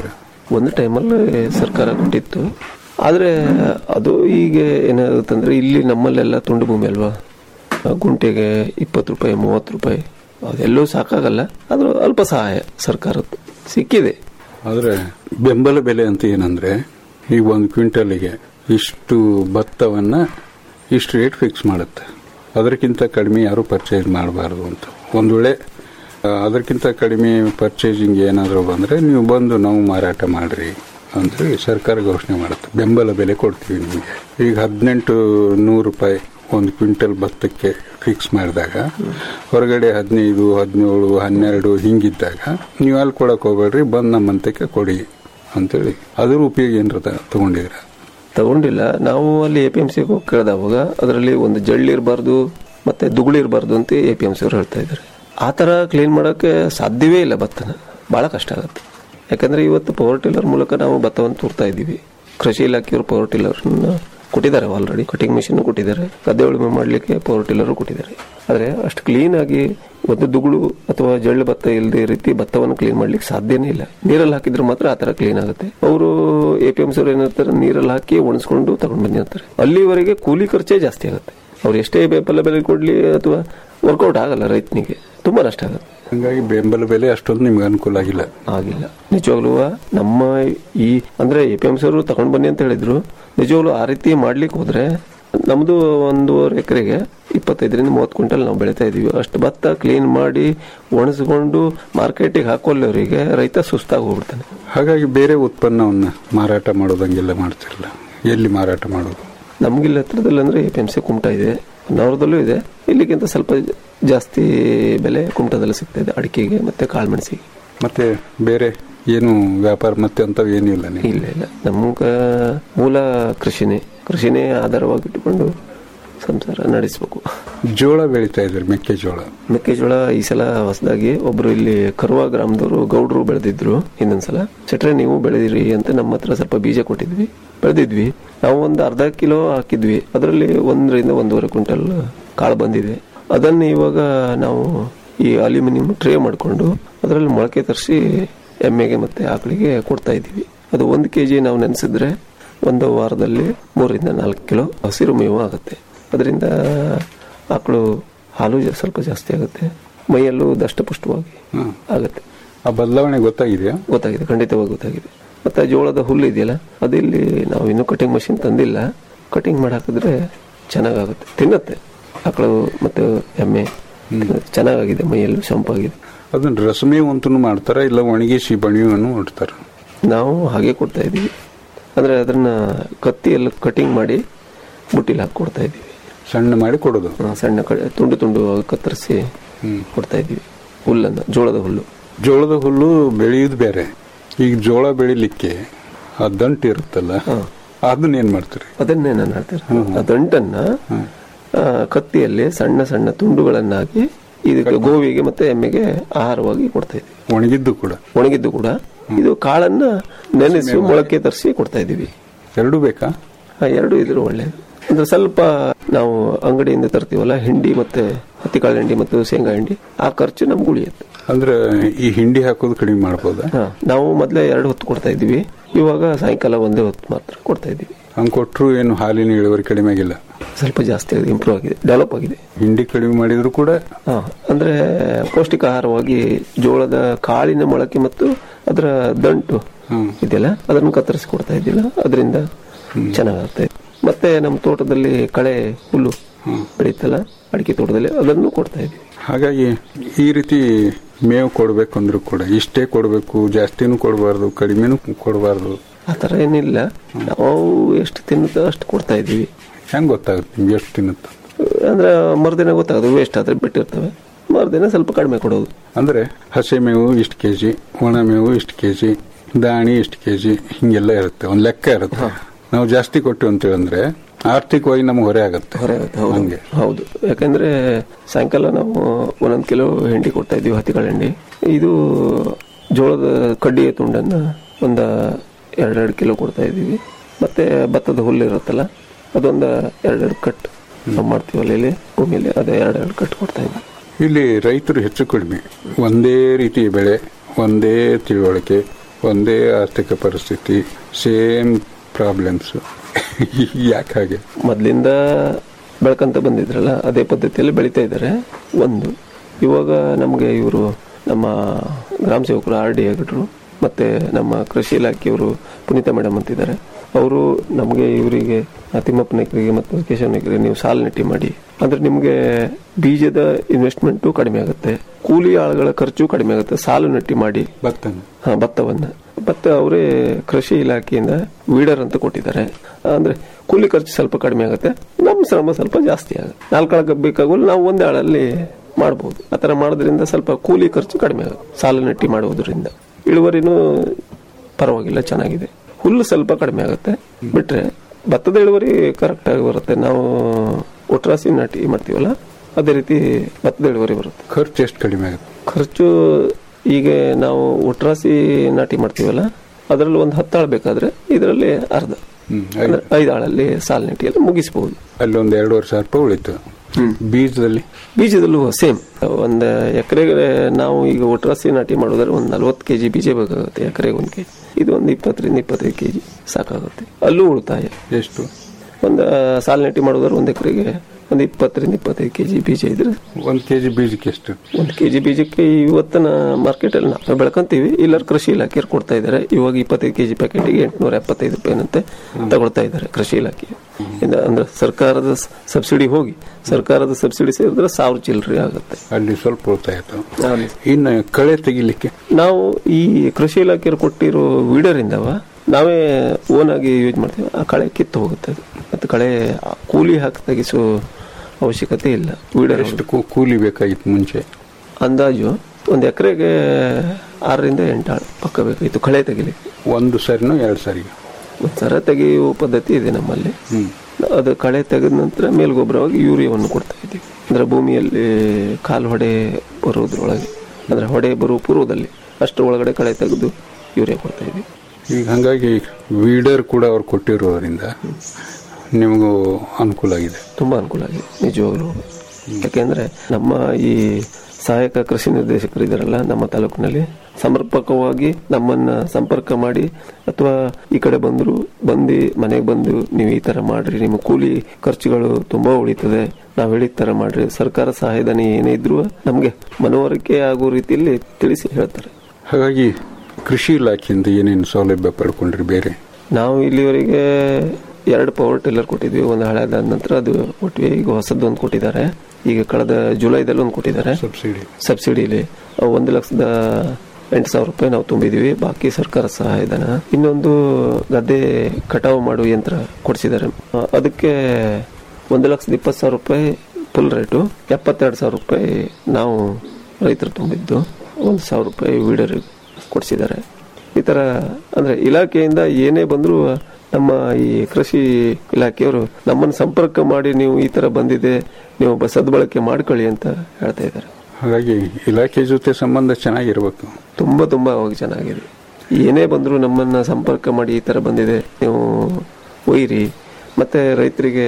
Speaker 13: ಒಂದು ಟೈಮಲ್ಲಿ ಸರ್ಕಾರ ಕೊಟ್ಟಿತ್ತು ಆದರೆ ಅದು ಈಗ ಏನಾಗುತ್ತಂದ್ರೆ ಇಲ್ಲಿ ನಮ್ಮಲ್ಲೆಲ್ಲ ತುಂಡು ಭೂಮಿ ಅಲ್ವಾ ಆ ಗುಂಟೆಗೆ ಇಪ್ಪತ್ತು ರೂಪಾಯಿ ಮೂವತ್ತು ರೂಪಾಯಿ ಅದೆಲ್ಲೂ ಸಾಕಾಗಲ್ಲ ಆದರೂ ಅಲ್ಪ ಸಹಾಯ ಸರ್ಕಾರದ್ದು ಸಿಕ್ಕಿದೆ
Speaker 12: ಆದರೆ ಬೆಂಬಲ ಬೆಲೆ ಅಂತ ಏನಂದ್ರೆ ಈಗ ಒಂದು ಕ್ವಿಂಟಲಿಗೆ ಇಷ್ಟು ಭತ್ತವನ್ನ ಇಷ್ಟು ರೇಟ್ ಫಿಕ್ಸ್ ಮಾಡುತ್ತೆ ಅದಕ್ಕಿಂತ ಕಡಿಮೆ ಯಾರು ಪರ್ಚೇಸ್ ಮಾಡಬಾರ್ದು ಅಂತ ಒಂದು ವೇಳೆ ಆ, ಅದಕ್ಕಿಂತ ಕಡಿಮೆ ಪರ್ಚೇಸಿಂಗ್ ಏನಾದರೂ ಬಂದರೆ ನೀವು ಬಂದು ನಾವು ಮಾರಾಟ ಮಾಡ್ರಿ ಅಂತೇಳಿ ಸರ್ಕಾರ ಘೋಷಣೆ ಮಾಡುತ್ತೆ ಬೆಂಬಲ ಬೆಲೆ ಕೊಡ್ತೀವಿ ನಿಮಗೆ ಈಗ ಹದಿನೆಂಟು ನೂರು ರೂಪಾಯಿ ಒಂದು ಕ್ವಿಂಟಲ್ ಭತ್ತಕ್ಕೆ ಫಿಕ್ಸ್ ಮಾಡಿದಾಗ ಹೊರಗಡೆ ಹದಿನೈದು ಹದಿನೇಳು ಹನ್ನೆರಡು ಹಿಂಗಿದ್ದಾಗ ನೀವು ಅಲ್ಲಿ ಕೊಡಕ್ಕೆ ಹೋಗ್ಬೇಡ್ರಿ ಬಂದು ನಮ್ಮ ಹಂತಕ್ಕೆ ಕೊಡಿ ಅಂತೇಳಿ ಅದ್ರ ಉಪಯೋಗ ಏನಾರ ತಗೊಂಡಿದ್ರ
Speaker 13: ತಗೊಂಡಿಲ್ಲ ನಾವು ಅಲ್ಲಿ ಎ ಪಿ ಎಂ ಸಿ ಕೇಳಿದವಾಗ ಅದರಲ್ಲಿ ಒಂದು ಜಳ್ಳು ಇರಬಾರ್ದು ಮತ್ತೆ ದುಗುಳು ಇರಬಾರ್ದು ಅಂತ ಎ ಪಿ ಎಂ ಸಿ ಅವ್ರು ಹೇಳ್ತಾ ಇದ್ದಾರೆ ಆ ಥರ ಕ್ಲೀನ್ ಮಾಡೋಕ್ಕೆ ಸಾಧ್ಯವೇ ಇಲ್ಲ ಭತ್ತನ ಭಾಳ ಕಷ್ಟ ಆಗುತ್ತೆ ಯಾಕಂದ್ರೆ ಇವತ್ತು ಪವರ್ ಟಿಲ್ಲರ್ ಮೂಲಕ ನಾವು ಭತ್ತವನ್ನು ತೂರ್ತಾ ಇದ್ದೀವಿ ಕೃಷಿ ಇಲಾಖೆಯವರು ಪವರ್ ಟಿಲ್ಲರ್ನ ಕೊಟ್ಟಿದ್ದಾರೆ ಆಲ್ರೆಡಿ ಕಟಿಂಗ್ ಮಿಷಿನ್ ಕೊಟ್ಟಿದ್ದಾರೆ ಗದ್ದೆ ಉಳುಮೆ ಮಾಡಲಿಕ್ಕೆ ಪವರ್ ಟಿಲ್ಲರ್ ಕೊಟ್ಟಿದ್ದಾರೆ ಆದರೆ ಅಷ್ಟು ಕ್ಲೀನ್ ಆಗಿ ಒಂದು ದುಗುಳು ಅಥವಾ ಜಳ್ಳು ಭತ್ತ ಇಲ್ಲದೆ ರೀತಿ ಭತ್ತವನ್ನು ಕ್ಲೀನ್ ಮಾಡ್ಲಿಕ್ಕೆ ಸಾಧ್ಯನೇ ಇಲ್ಲ ನೀರಲ್ಲಿ ಹಾಕಿದ್ರೆ ಮಾತ್ರ ಆ ತರ ಕ್ಲೀನ್ ಆಗುತ್ತೆ ಅವರು ಎ ಪಿ ಎಂ ಸಿ ಏನಿರ್ತಾರೆ ನೀರಲ್ಲಿ ಹಾಕಿ ಒಣಸ್ಕೊಂಡು ತಗೊಂಡ್ ಬನ್ನಿ ಅಂತಾರೆ ಅಲ್ಲಿವರೆಗೆ ಕೂಲಿ ಖರ್ಚೇ ಜಾಸ್ತಿ ಆಗುತ್ತೆ ಅವ್ರು ಎಷ್ಟೇ ಬೆಂಬಲ ಬೆಲೆ ಕೊಡ್ಲಿ ಅಥವಾ ವರ್ಕೌಟ್ ಆಗಲ್ಲ ರೈತನಿಗೆ ತುಂಬಾ ನಷ್ಟ ಆಗುತ್ತೆ
Speaker 12: ಹಂಗಾಗಿ ಬೆಂಬಲ ಬೆಲೆ ಅಷ್ಟೊಂದು ನಿಮ್ಗೆ ಅನುಕೂಲ ಆಗಿಲ್ಲ
Speaker 13: ಆಗಿಲ್ಲ ನಿಜವಾಗ್ಲೂ ನಮ್ಮ ಈ ಅಂದ್ರೆ ಎ ಪಿ ಎಂ ಸಿ ಅವರು ತಗೊಂಡ್ ಬನ್ನಿ ಅಂತ ಹೇಳಿದ್ರು ನಿಜವಾಗ್ಲೂ ಆ ರೀತಿ ಮಾಡ್ಲಿಕ್ಕೆ ಹೋದ್ರೆ ನಮ್ದು ಒಂದೂವರೆ ಎಕರೆಗೆ ಇಪ್ಪತ್ತೈದರಿಂದ ಮೂವತ್ತು ಕ್ವಿಂಟಲ್ ನಾವು ಬೆಳಿತಾ ಇದೀವಿ ಅಷ್ಟು ಭತ್ತ ಕ್ಲೀನ್ ಮಾಡಿ ಒಣಸ್ಕೊಂಡು ಮಾರ್ಕೆಟಿಗೆ ಹಾಕೋಲ್ಲವರಿಗೆ ರೈತ ಸುಸ್ತಾಗಿ ಹೋಗ್ಬಿಡ್ತಾನೆ
Speaker 12: ಹಾಗಾಗಿ ಬೇರೆ ಉತ್ಪನ್ನವನ್ನ ಮಾರಾಟ ಮಾಡೋದಂಗೆಲ್ಲ ಮಾಡ್ತಿರಲ್ಲ ಎಲ್ಲಿ ಮಾರಾಟ ಮಾಡೋದು
Speaker 13: ನಮ್ಗಿಲ್ಲ ಹತ್ರದಲ್ಲಿ ಅಂದ್ರೆ A P M C Kumta ಇದೆ ನವರದಲ್ಲೂ ಇದೆ ಇಲ್ಲಿಗಿಂತ ಸ್ವಲ್ಪ ಜಾಸ್ತಿ ಬೆಲೆ ಕುಮಟದಲ್ಲಿ ಸಿಗ್ತಾ ಇದೆ ಅಡಿಕೆಗೆ ಮತ್ತೆ ಕಾಳುಮೆಣಸಿಗೆ
Speaker 12: ಮತ್ತೆ ಬೇರೆ ಏನು ವ್ಯಾಪಾರ ಮತ್ತೆ ಅಂತವ್ ಏನಿಲ್ಲ ನೀವು
Speaker 13: ಇಲ್ಲ ಇಲ್ಲ ನಮ್ಗ ಮೂಲ ಕೃಷಿನೇ ಕೃಷಿನೇ ಆಧಾರವಾಗಿಟ್ಟುಕೊಂಡು ಸಂಸಾರ ನಡೆಸಬೇಕು
Speaker 12: ಜೋಳ ಬೆಳೀತಾ ಇದ್ರು ಮೆಕ್ಕೆಜೋಳ
Speaker 13: ಮೆಕ್ಕೆಜೋಳ ಈ ಸಲ ಹೊಸದಾಗಿ ಒಬ್ರು ಇಲ್ಲಿ ಕರುವ ಗ್ರಾಮದವರು ಗೌಡ್ರು ಬೆಳೆದಿದ್ರು ಇನ್ನೊಂದ್ಸಲ ಸೆಟ್ರೆ ನೀವು ಬೆಳೆದಿರಿ ಅಂತ ನಮ್ಮ ಹತ್ರ ಸ್ವಲ್ಪ ಬೀಜ ಕೊಟ್ಟಿದ್ವಿ ಬೆಳೆದಿದ್ವಿ ನಾವು ಒಂದು ಅರ್ಧ ಕಿಲೋ ಹಾಕಿದ್ವಿ ಅದರಲ್ಲಿ ಒಂದರಿಂದ ಒಂದೂವರೆ ಕ್ವಿಂಟಲ್ ಕಾಳು ಬಂದಿದೆ ಅದನ್ನು ಇವಾಗ ನಾವು ಈ ಅಲ್ಯೂಮಿನಿಯಂ ಟ್ರೇ ಮಾಡಿಕೊಂಡು ಅದರಲ್ಲಿ ಮೊಳಕೆ ತರಿಸಿ ಎಮ್ಮೆಗೆ ಮತ್ತೆ ಆಕಳಿಗೆ ಕೊಡ್ತಾ ಇದ್ದೀವಿ ಅದು ಒಂದು ಕೆ ಜಿ ನಾವು ನೆನೆಸಿದ್ರೆ ಒಂದು ವಾರದಲ್ಲಿ ಮೂರರಿಂದ ನಾಲ್ಕು ಕಿಲೋ ಹಸಿರು ಮೇವು ಆಗುತ್ತೆ ಅದರಿಂದ ಆಕಳು ಹಾಲು ಜ- ಸ್ವಲ್ಪ ಜಾಸ್ತಿ ಆಗುತ್ತೆ ಮೈಯಲ್ಲೂ ದಷ್ಟಪುಷ್ಟವಾಗಿ ಆಗುತ್ತೆ
Speaker 12: ಆ ಬದಲಾವಣೆ ಗೊತ್ತಾಗಿದೆಯಾ
Speaker 13: ಗೊತ್ತಾಗಿದೆ ಖಂಡಿತವಾಗಿ ಗೊತ್ತಾಗಿದೆ ಮತ್ತೆ ಜೋಳದ ಹುಲ್ಲು ಇದೆಯಲ್ಲ ಅದು ಇಲ್ಲಿ ನಾವು ಇನ್ನೂ ಕಟಿಂಗ್ ಮಷಿನ್ ತಂದಿಲ್ಲ ಕಟಿಂಗ್ ಮಾಡಾಕಿದ್ರೆ ಚೆನ್ನಾಗಾಗುತ್ತೆ ತಿನ್ನುತ್ತೆ ಆಕಳು ಮತ್ತು ಎಮ್ಮೆ ಚೆನ್ನಾಗಿದೆ ಮೈಯಲ್ಲೂ ಸಂಪಾಗಿದೆ
Speaker 12: ಅದನ್ನ ರಸಮೇವು ಅಂತೂ ಮಾಡ್ತಾರ ಇಲ್ಲ ಒಣಗಿಸಿ ಬಣಿಯನ್ನು ಮಾಡ್ತಾರ
Speaker 13: ನಾವು ಹಾಗೆ ಕೊಡ್ತಾ ಇದ್ದೀವಿ ಅಂದ್ರೆ ಅದನ್ನ ಕತ್ತಿ ಎಲ್ಲ ಕಟಿಂಗ್ ಮಾಡಿ ಬುಟ್ಟಿಲಿ ಹಾಕಿ ಕೊಡ್ತಾ ಇದ್ದೀವಿ
Speaker 12: ಸಣ್ಣ ಮಾಡಿ ಕೊಡೋದು
Speaker 13: ಸಣ್ಣ ಕಡೆ ತುಂಡು ತುಂಡು ಕತ್ತರಿಸಿ ಕೊಡ್ತಾ ಇದ್ದೀವಿ ಹುಲ್ಲನ್ನು ಜೋಳದ ಹುಲ್ಲು
Speaker 12: ಜೋಳದ ಹುಲ್ಲು ಬೆಳೆಯುವುದು ಬೇರೆ ಈಗ ಜೋಳ ಬೆಳಿಲಿಕ್ಕೆ ಆ ದಂಟು ಇರುತ್ತಲ್ಲ ಅದನ್ನ ಏನ್ ಮಾಡ್ತೀರಿ
Speaker 13: ಅದನ್ನೇ ನಾನು ಹೇಳ್ತಾರೆ ಆ ದಂಟನ್ನ ಆ, ಕತ್ತಿಯಲ್ಲಿ ಸಣ್ಣ ಸಣ್ಣ ತುಂಡುಗಳನ್ನಾಗಿ ಇದಕ್ಕೆ ಗೋವಿಗೆ ಮತ್ತೆ ಎಮ್ಮೆಗೆ ಆಹಾರವಾಗಿ ಕೊಡ್ತಾ ಇದ್ದೀವಿ
Speaker 12: ಒಣಗಿದ್ದು ಕೂಡ
Speaker 13: ಒಣಗಿದ್ದು ಕೂಡ ಇದು ಕಾಳನ್ನ ನೆನೆಸಿ ಮೊಳಕೆ ತರಿಸಿ ಕೊಡ್ತಾ ಇದ್ದೀವಿ
Speaker 12: ಎರಡು ಬೇಕಾ
Speaker 13: ಆ, ಎರಡು ಇದ್ರು ಒಳ್ಳೇದು ಅಂದ್ರೆ ಸ್ವಲ್ಪ ನಾವು ಅಂಗಡಿಯಿಂದ ತರ್ತೀವಲ್ಲ ಹಿಂಡಿ ಮತ್ತೆ ಹತ್ತಿಕಾಳು ಹಿಂಡಿ ಮತ್ತು ಶೇಂಗಾ ಹಿಂಡಿ ಆ ಖರ್ಚು ನಮ್ಗೆ ಉಳಿಯುತ್ತೆ
Speaker 12: ಅಂದ್ರೆ ಈ ಹಿಂಡಿ ಹಾಕೋದು ಕಡಿಮೆ ಮಾಡ್ಬೋದಾ
Speaker 13: ಹಾ, ನಾವು ಮೊದಲೇ ಎರಡು ಹೊತ್ತು ಕೊಡ್ತಾ ಇದ್ದೀವಿ ಇವಾಗ ಸಾಯಂಕಾಲ ಒಂದೇ ಹೊತ್ತು ಮಾತ್ರ ಕೊಡ್ತಾ ಇದ್ದೀವಿ
Speaker 12: ಹಂಗ್ ಕೊಟ್ರು ಏನು ಹಾಲಿನ ಇಳುವರಿ ಕಡಿಮೆ ಆಗಿಲ್ಲ
Speaker 13: ಸ್ವಲ್ಪ ಜಾಸ್ತಿ ಆಗಿದೆ ಇಂಪ್ರೂವ್ ಆಗಿದೆ ಡೆವಲಪ್ ಆಗಿದೆ
Speaker 12: ಹಿಂಡಿ ಕಡಿಮೆ ಮಾಡಿದ್ರು ಕೂಡ
Speaker 13: ಹಾ, ಅಂದ್ರೆ ಪೌಷ್ಟಿಕ ಆಹಾರವಾಗಿ ಜೋಳದ ಕಾಳಿನ ಮೊಳಕೆ ಮತ್ತು ಅದರ ದಂಟು ಇದೆಯಲ್ಲ ಅದನ್ನು ಕತ್ತರಿಸಿ ಕೊಡ್ತಾ ಇದ್ದಿಲ್ಲ ಅದರಿಂದ ಚೆನ್ನಾಗಾಗ್ತಾ ಇದೆ ಮತ್ತೆ ನಮ್ಮ ತೋಟದಲ್ಲಿ ಕಳೆ ಹುಲ್ಲು ಬೆಳೀತಲ್ಲ ಅಡಿಕೆ ತೋಟದಲ್ಲಿ ಅದನ್ನು ಕೊಡ್ತಾ ಇದ್ದೀವಿ
Speaker 12: ಹಾಗಾಗಿ ಈ ರೀತಿ ಮೇವು ಕೊಡ್ಬೇಕು ಅಂದ್ರೂ ಕೂಡ ಇಷ್ಟೇ ಕೊಡಬೇಕು ಜಾಸ್ತಿನೂ ಕೊಡಬಾರ್ದು ಕಡಿಮೆನೂ ಕೊಡಬಾರ್ದು
Speaker 13: ಆ ಥರ ಏನಿಲ್ಲ ನಾವು ಎಷ್ಟು ತಿನ್ನುತ್ತೋ ಅಷ್ಟು ಕೊಡ್ತಾ ಇದ್ದೀವಿ
Speaker 12: ಹೆಂಗ್ ಗೊತ್ತಾಗುತ್ತೆ ನಿಮ್ಗೆ ಎಷ್ಟು ತಿನ್ನುತ್ತ
Speaker 13: ಅಂದ್ರೆ ಮರುದಿನ ಗೊತ್ತಾಗೋದು ವೇಸ್ಟ್ ಆದ್ರೆ ಬಿಟ್ಟಿರ್ತವೆ ಮರುದಿನ ಸ್ವಲ್ಪ ಕಡಿಮೆ ಕೊಡೋದು
Speaker 12: ಅಂದ್ರೆ ಹಸೆ ಮೇವು ಇಷ್ಟು ಕೆಜಿ ಒಣ ಮೇವು ಇಷ್ಟು ಕೆಜಿ ದಾಣಿ ಇಷ್ಟು ಕೆಜಿ ಹಿಂಗೆಲ್ಲ ಇರುತ್ತೆ ಒಂದ್ ಲೆಕ್ಕ ಇರುತ್ತೆ ನಾವು ಜಾಸ್ತಿ ಕೊಟ್ಟಿವಿ ಅಂತೇಳಿ ಅಂದ್ರೆ ಆರ್ಥಿಕವಾಗಿ ನಮ್ಗೆ ಹೊರೆ ಆಗುತ್ತೆ
Speaker 13: ಹೊರೆ ಆಗುತ್ತೆ ಹೌದು ಹೌದು ಯಾಕಂದ್ರೆ ಸಾಯಂಕಾಲ ನಾವು ಒಂದೊಂದು ಕಿಲೋ ಹಿಂಡಿ ಕೊಡ್ತಾ ಇದ್ದೀವಿ ಹತ್ತಿಕಾಳು ಹಿಂಡಿ ಇದು ಜೋಳದ ಕಡ್ಡಿಯ ತುಂಡನ್ನ ಒಂದ ಎರಡೆರಡು ಕಿಲೋ ಕೊಡ್ತಾ ಇದ್ದೀವಿ ಮತ್ತೆ ಭತ್ತದ ಹುಲ್ಲು ಇರುತ್ತಲ್ಲ ಅದೊಂದು ಎರಡೆರಡು ಕಟ್ ನಾವು ಮಾಡ್ತೀವಲ್ಲ ಇಲ್ಲಿ ಭೂಮಿಯಲ್ಲಿ ಅದೇ ಎರಡೆರಡು ಕಟ್ ಕೊಡ್ತಾ ಇದ್ದೀವಿ
Speaker 12: ಇಲ್ಲಿ ರೈತರು ಹೆಚ್ಚು ಕಡಿಮೆ ಒಂದೇ ರೀತಿ ಬೆಳೆ ಒಂದೇ ತಿಳುವಳಿಕೆ ಒಂದೇ ಆರ್ಥಿಕ ಪರಿಸ್ಥಿತಿ ಸೇಮ್ ಪ್ರಾಬ್ಲಮ್ಸ್ ಯಾಕೆ ಹಾಗೆ
Speaker 13: ಮೊದಲಿಂದ ಬೆಳ್ಕಂತ ಬಂದಿದ್ರಲ್ಲ ಅದೇ ಪದ್ಧತಿಯಲ್ಲಿ ಬೆಳೀತಾ ಇದ್ದಾರೆ ಒಂದು ಇವಾಗ ನಮಗೆ ಇವರು ನಮ್ಮ ಗ್ರಾಮ ಸೇವಕರು ಆರ್ ಡಿ ಆಗಿದ್ರು ಮತ್ತೆ ನಮ್ಮ ಕೃಷಿ ಇಲಾಖೆಯವರು ಪುನೀತ ಮೇಡಮ್ ಅಂತಿದ್ದಾರೆ ಅವರು ನಮಗೆ ಇವರಿಗೆ ತಿಮ್ಮಪ್ಪ ನಾಯ್ಕರಿಗೆ ಮತ್ತು ಕೇಶವ ನಾಯ್ಕರಿಗೆ ನೀವು ಸಾಲು ನೆಟ್ಟಿ ಮಾಡಿ ಅಂದ್ರೆ ನಿಮಗೆ ಬೀಜದ ಇನ್ವೆಸ್ಟ್ಮೆಂಟು ಕಡಿಮೆ ಆಗುತ್ತೆ ಕೂಲಿ ಆಳುಗಳ ಖರ್ಚು ಕಡಿಮೆ ಆಗುತ್ತೆ ಸಾಲು ನೆಟ್ಟಿ ಮಾಡಿ
Speaker 12: ಭತ್ತ
Speaker 13: ಹಾ ಭತ್ತವನ್ನ ಭತ್ತ ಅವರೇ ಕೃಷಿ ಇಲಾಖೆಯಿಂದ ವೀಡರ್ ಅಂತ ಕೊಟ್ಟಿದ್ದಾರೆ ಅಂದ್ರೆ ಕೂಲಿ ಖರ್ಚು ಸ್ವಲ್ಪ ಕಡಿಮೆ ಆಗುತ್ತೆ ನಮ್ಮ ಶ್ರಮ ಸ್ವಲ್ಪ ಜಾಸ್ತಿ ಆಗುತ್ತೆ ನಾಲ್ಕು ಬೇಕಾಗಲು ನಾವು ಒಂದೇ ಆಳಲ್ಲಿ ಮಾಡಬಹುದು ಆತರ ಮಾಡೋದ್ರಿಂದ ಸ್ವಲ್ಪ ಕೂಲಿ ಖರ್ಚು ಕಡಿಮೆ ಆಗುತ್ತೆ ಸಾಲು ನೆಟ್ಟಿ ಮಾಡುವುದರಿಂದ ಇಳುವರಿನೂ ಪರವಾಗಿಲ್ಲ ಚೆನ್ನಾಗಿದೆ ಹುಲ್ಲು ಸ್ವಲ್ಪ ಕಡಿಮೆ ಆಗುತ್ತೆ ಬಿಟ್ರೆ ಭತ್ತದ ಇಳುವರಿ ಕರೆಕ್ಟ್ ಆಗಿ ಬರುತ್ತೆ ನಾವು ಒಟ್ರಾಸಿ ನಾಟಿ ಮಾಡ್ತೀವಲ್ಲ ಅದೇ ರೀತಿ ಭತ್ತದ ಇಳುವರಿ ಬರುತ್ತೆ
Speaker 12: ಖರ್ಚು ಎಷ್ಟು ಕಡಿಮೆ ಆಗುತ್ತೆ
Speaker 13: ಖರ್ಚು ಈಗ ನಾವು ಒಟ್ರಾಸಿ ನಾಟಿ ಮಾಡ್ತೀವಲ್ಲ ಅದರಲ್ಲಿ ಒಂದು ಹತ್ತಾಳು ಬೇಕಾದ್ರೆ ಇದರಲ್ಲಿ ಅರ್ಧ ಅಂದ್ರೆ ಐದು ಆಳಲ್ಲಿ ಸಾಲ್ ನೆಟ್ಟಿಯಲ್ಲಿ ಮುಗಿಸಬಹುದು
Speaker 12: ಅಲ್ಲಿ ಒಂದು ಎರಡೂವರೆ ಸಾವಿರ ರೂಪಾಯಿ ಉಳಿತು ಬೀಜದಲ್ಲಿ
Speaker 13: ಬೀಜದಲ್ಲೂ ಸೇಮ್ ಒಂದು ಎಕರೆಗೆ ನಾವು ಈಗ ಒಟ್ರಾಸಿ ನಾಟಿ ಮಾಡೋದ್ರೆ ಒಂದು ನಲ್ವತ್ತು ಕೆಜಿ ಬೀಜ ಬೇಕಾಗುತ್ತೆ ಎಕರೆಗೆ ಒಂದು ಕೆಜಿ ಇದು ಒಂದು ಇಪ್ಪತ್ತರಿಂದ ಇಪ್ಪತ್ತೈದು ಕೆಜಿ ಸಾಕಾಗುತ್ತೆ ಅಲ್ಲೂ ಉಳಿತಾಯ
Speaker 12: ಎಷ್ಟು
Speaker 13: ಒಂದು ಸಾಲ್ ನಾಟಿ ಮಾಡೋದ್ರೆ ಒಂದು ಎಕರೆಗೆ ಒಂದು ಇಪ್ಪತ್ತರಿಂದ ಇಪ್ಪತ್ತೈದು ಕೆಜಿ ಬೀಜ ಇದ್ರೆ
Speaker 12: ಒಂದು ಕೆಜಿ ಬೀಜಕ್ಕೆ ಎಷ್ಟು
Speaker 13: ಒಂದು ಕೆಜಿ ಬೀಜಕ್ಕೆ ಇವತ್ತಿನ ಮಾರ್ಕೆಟ್ ಅಲ್ಲಿ ನಾವು ಬೆಳ್ಕೊಂತೀವಿ ಇಲ್ಲರ ಕೃಷಿ ಇಲಾಖೆಯವ್ರು ಕೊಡ್ತಾ ಇದ್ದಾರೆ ಇವಾಗ ಇಪ್ಪತ್ತೈದು ಕೆಜಿ ಪ್ಯಾಕೆಟ್ಗೆ ಎಂಟುನೂರ ಎಪ್ಪತ್ತೈದು ರೂಪಾಯಿನಂತೆ ತಗೊಳ್ತಾ ಇದ್ದಾರೆ ಕೃಷಿ ಇಲಾಖೆ ಇಂದ ಅಂದ್ರೆ ಸರ್ಕಾರದ ಸಬ್ಸಿಡಿ ಹೋಗಿ ಸರ್ಕಾರದ ಸಬ್ಸಿಡಿ ಸೇರಿದ್ರೆ ಸಾವಿರ ಚಿಲ್ಲರೆ ಆಗುತ್ತೆ
Speaker 12: ಅಲ್ಲಿ ಸ್ವಲ್ಪ ಉಳಿತಾಯ ಆಯ್ತು ಇನ್ನು ಕಳೆ ತೆಗಿಲಿಕ್ಕೆ
Speaker 13: ನಾವು ಈ ಕೃಷಿ ಇಲಾಖೆಯವ್ರು ಕೊಟ್ಟಿರೋ ವೀಡರ್ ಇಂದವ ನಾವೇ ಓನ್ ಆಗಿ ಯೂಸ್ ಮಾಡ್ತೀವಿ ಆ ಕಳೆ ಕಿತ್ತು ಹೋಗುತ್ತೆ ಅದು ಮತ್ತು ಕಳೆ ಕೂಲಿ ಹಾಕಿ ತೆಗಿಸೋ ಅವಶ್ಯಕತೆ ಇಲ್ಲ ವೀಡರ್
Speaker 12: ಎಷ್ಟು ಕೂ- ಕೂಲಿ ಬೇಕಾಗಿತ್ತು ಮುಂಚೆ
Speaker 13: ಅಂದಾಜು ಒಂದು ಎಕರೆಗೆ ಆರರಿಂದ ಎಂಟು ಆಳು ಪಕ್ಕ ಬೇಕಾಗಿತ್ತು ಕಳೆ ತೆಗಿಲಿಕ್ಕೆ
Speaker 12: ಒಂದು ಸರಿನೋ ಎರಡು ಸರಿ
Speaker 13: ಒಂದು ಸರ ತೆಗೆಯುವ ಪದ್ಧತಿ ಇದೆ ನಮ್ಮಲ್ಲಿ ಅದು ಕಳೆ ತೆಗೆದ ನಂತರ ಮೇಲ್ಗೊಬ್ಬರವಾಗಿ ಯೂರಿಯಾವನ್ನು ಕೊಡ್ತಾ ಇದ್ದೀವಿ ಅಂದ್ರೆ ಭೂಮಿಯಲ್ಲಿ ಕಾಲು ಹೊಡೆ ಬರುವುದ್ರೊಳಗೆ ಅಂದ್ರೆ ಹೊಡೆ ಬರುವ ಪೂರ್ವದಲ್ಲಿ ಅಷ್ಟರ ಒಳಗಡೆ ಕಳೆ ತೆಗೆದು ಯೂರಿಯಾ ಕೊಡ್ತಾ ಇದ್ದೀವಿ
Speaker 12: ಈಗ ಹಂಗಾಗಿ ವೀಡರ್ ಕೂಡ ಅವ್ರು ಕೊಟ್ಟಿರೋದ್ರಿಂದ ನಿಮಗೂ ಅನುಕೂಲ ಆಗಿದೆ
Speaker 13: ತುಂಬಾ ಅನುಕೂಲ ಆಗಿದೆ ನಿಜವಾಗ್ಲೂ ಯಾಕೆಂದ್ರೆ ನಮ್ಮ ಈ ಸಹಾಯಕ ಕೃಷಿ ನಿರ್ದೇಶಕರು ಇದಾರಲ್ಲ ನಮ್ಮ ತಾಲೂಕಿನಲ್ಲಿ ಸಮರ್ಪಕವಾಗಿ ನಮ್ಮನ್ನ ಸಂಪರ್ಕ ಮಾಡಿ ಅಥವಾ ಈ ಕಡೆ ಬಂದ್ರು ಬಂದು ಮನೆಗೆ ಬಂದು ನೀವು ಈ ತರ ಮಾಡ್ರಿ ನಿಮ್ಮ ಕೂಲಿ ಖರ್ಚುಗಳು ತುಂಬಾ ಉಳಿತದೆ ನಾವು ಹೇಳಿದ ತರ ಮಾಡ್ರಿ ಸರ್ಕಾರ ಸಹಾಯಧನ ಏನೇ ಇದ್ರು ನಮ್ಗೆ ಮನವರಿಕೆ ಆಗೋ ರೀತಿಯಲ್ಲಿ ತಿಳಿಸಿ ಹೇಳ್ತಾರೆ
Speaker 12: ಹಾಗಾಗಿ ಕೃಷಿ ಇಲಾಖೆಯಿಂದ ಏನೇನು ಸೌಲಭ್ಯ ಪಡ್ಕೊಂಡ್ರಿ ಬೇರೆ
Speaker 13: ನಾವು ಇಲ್ಲಿವರೆಗೆ ಎರಡು ಪವರ್ ಟಿಲ್ಲರ್ ಕೊಟ್ಟಿದ್ವಿ ಒಂದು ಹಳೆದಾದ ನಂತರ ಅದು ಕೊಟ್ವಿ ಈಗ ಹೊಸದ್ದು ಒಂದು ಕೊಟ್ಟಿದ್ದಾರೆ ಈಗ ಕಳೆದ ಜುಲೈದಲ್ಲಿ ಒಂದು ಕೊಟ್ಟಿದ್ದಾರೆ
Speaker 12: ಸಬ್ಸಿಡಿ
Speaker 13: ಸಬ್ಸಿಡಿಲಿ ಅವು ಒಂದು ಲಕ್ಷದ ಎಂಟು ಸಾವಿರ ರೂಪಾಯಿ ನಾವು ತುಂಬಿದೀವಿ ಬಾಕಿ ಸರ್ಕಾರ ಸಹಾಯಧನ ಇನ್ನೊಂದು ಗದ್ದೆ ಕಟಾವು ಮಾಡುವ ಯಂತ್ರ ಕೊಡಿಸಿದ್ದಾರೆ ಆ, ಅದಕ್ಕೆ ಒಂದು ಲಕ್ಷದ ಇಪ್ಪತ್ತು ಸಾವಿರ ರೂಪಾಯಿ ಫುಲ್ ರೇಟು ಎಪ್ಪತ್ತೆರಡು ಸಾವಿರ ರೂಪಾಯಿ ನಾವು ರೈತರು ತುಂಬಿದ್ದು ಒಂದು ಸಾವಿರ ರೂಪಾಯಿ ವೀಡರ್ ಕೊಡಿಸಿದ್ದಾರೆ ಈ ತರ ಅಂದ್ರೆ ಇಲಾಖೆಯಿಂದ ಏನೇ ಬಂದರೂ ನಮ್ಮ ಈ ಕೃಷಿ ಇಲಾಖೆಯವರು ನಮ್ಮನ್ನು ಸಂಪರ್ಕ ಮಾಡಿ ನೀವು ಈ ತರ ಬಂದಿದೆ ನೀವು ಬ- ಸದ್ಬಳಕೆ ಮಾಡ್ಕೊಳ್ಳಿ ಅಂತ ಹೇಳ್ತಾ ಇದ್ದಾರೆ
Speaker 12: ಹಾಗಾಗಿ ಇಲಾಖೆ ಜೊತೆ ಸಂಬಂಧ ಚೆನ್ನಾಗಿರ್ಬೇಕು
Speaker 13: ತುಂಬಾ ತುಂಬಾ ಅವಾಗ ಚೆನ್ನಾಗಿದೆ ಏನೇ ಬಂದರೂ ನಮ್ಮನ್ನ ಸಂಪರ್ಕ ಮಾಡಿ ಈ ತರ ಬಂದಿದೆ ನೀವು ಒಯ್ಯಿರಿ ಮತ್ತೆ ರೈತರಿಗೆ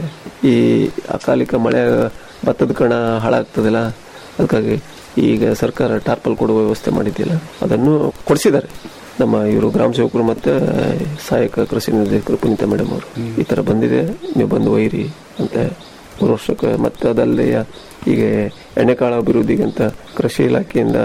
Speaker 13: ಈ ಅಕಾಲಿಕ ಮಳೆ ಭತ್ತದ ಕಣ ಹಾಳಾಗ್ತದಲ್ಲ ಅದಕ್ಕಾಗಿ ಈಗ ಸರ್ಕಾರ ಟಾರ್ಪಲ್ ಕೊಡುವ ವ್ಯವಸ್ಥೆ ಮಾಡಿದ್ದಿಲ್ಲ ಅದನ್ನು ಕೊಡಿಸಿದ್ದಾರೆ ನಮ್ಮ ಇವರು ಗ್ರಾಮ ಸೇವಕರು ಮತ್ತೆ ಸಹಾಯಕ ಕೃಷಿ ನಿರ್ದೇಶಕರು ಪುನೀತ ಮೇಡಮ್ ಅವರು ಈ ತರ ಬಂದಿದೆ ನೀವು ಬಂದು ಒಯ್ಯಿರಿ ಅಂತ ಮೂರು ವರ್ಷಕ್ಕೆ ಮತ್ತೆ ಅದಲ್ಲದೆ ಈಗ ಎಣ್ಣೆಕಾಳು ಅಭಿವೃದ್ಧಿಗೆ ಅಂತ ಕೃಷಿ ಇಲಾಖೆಯಿಂದ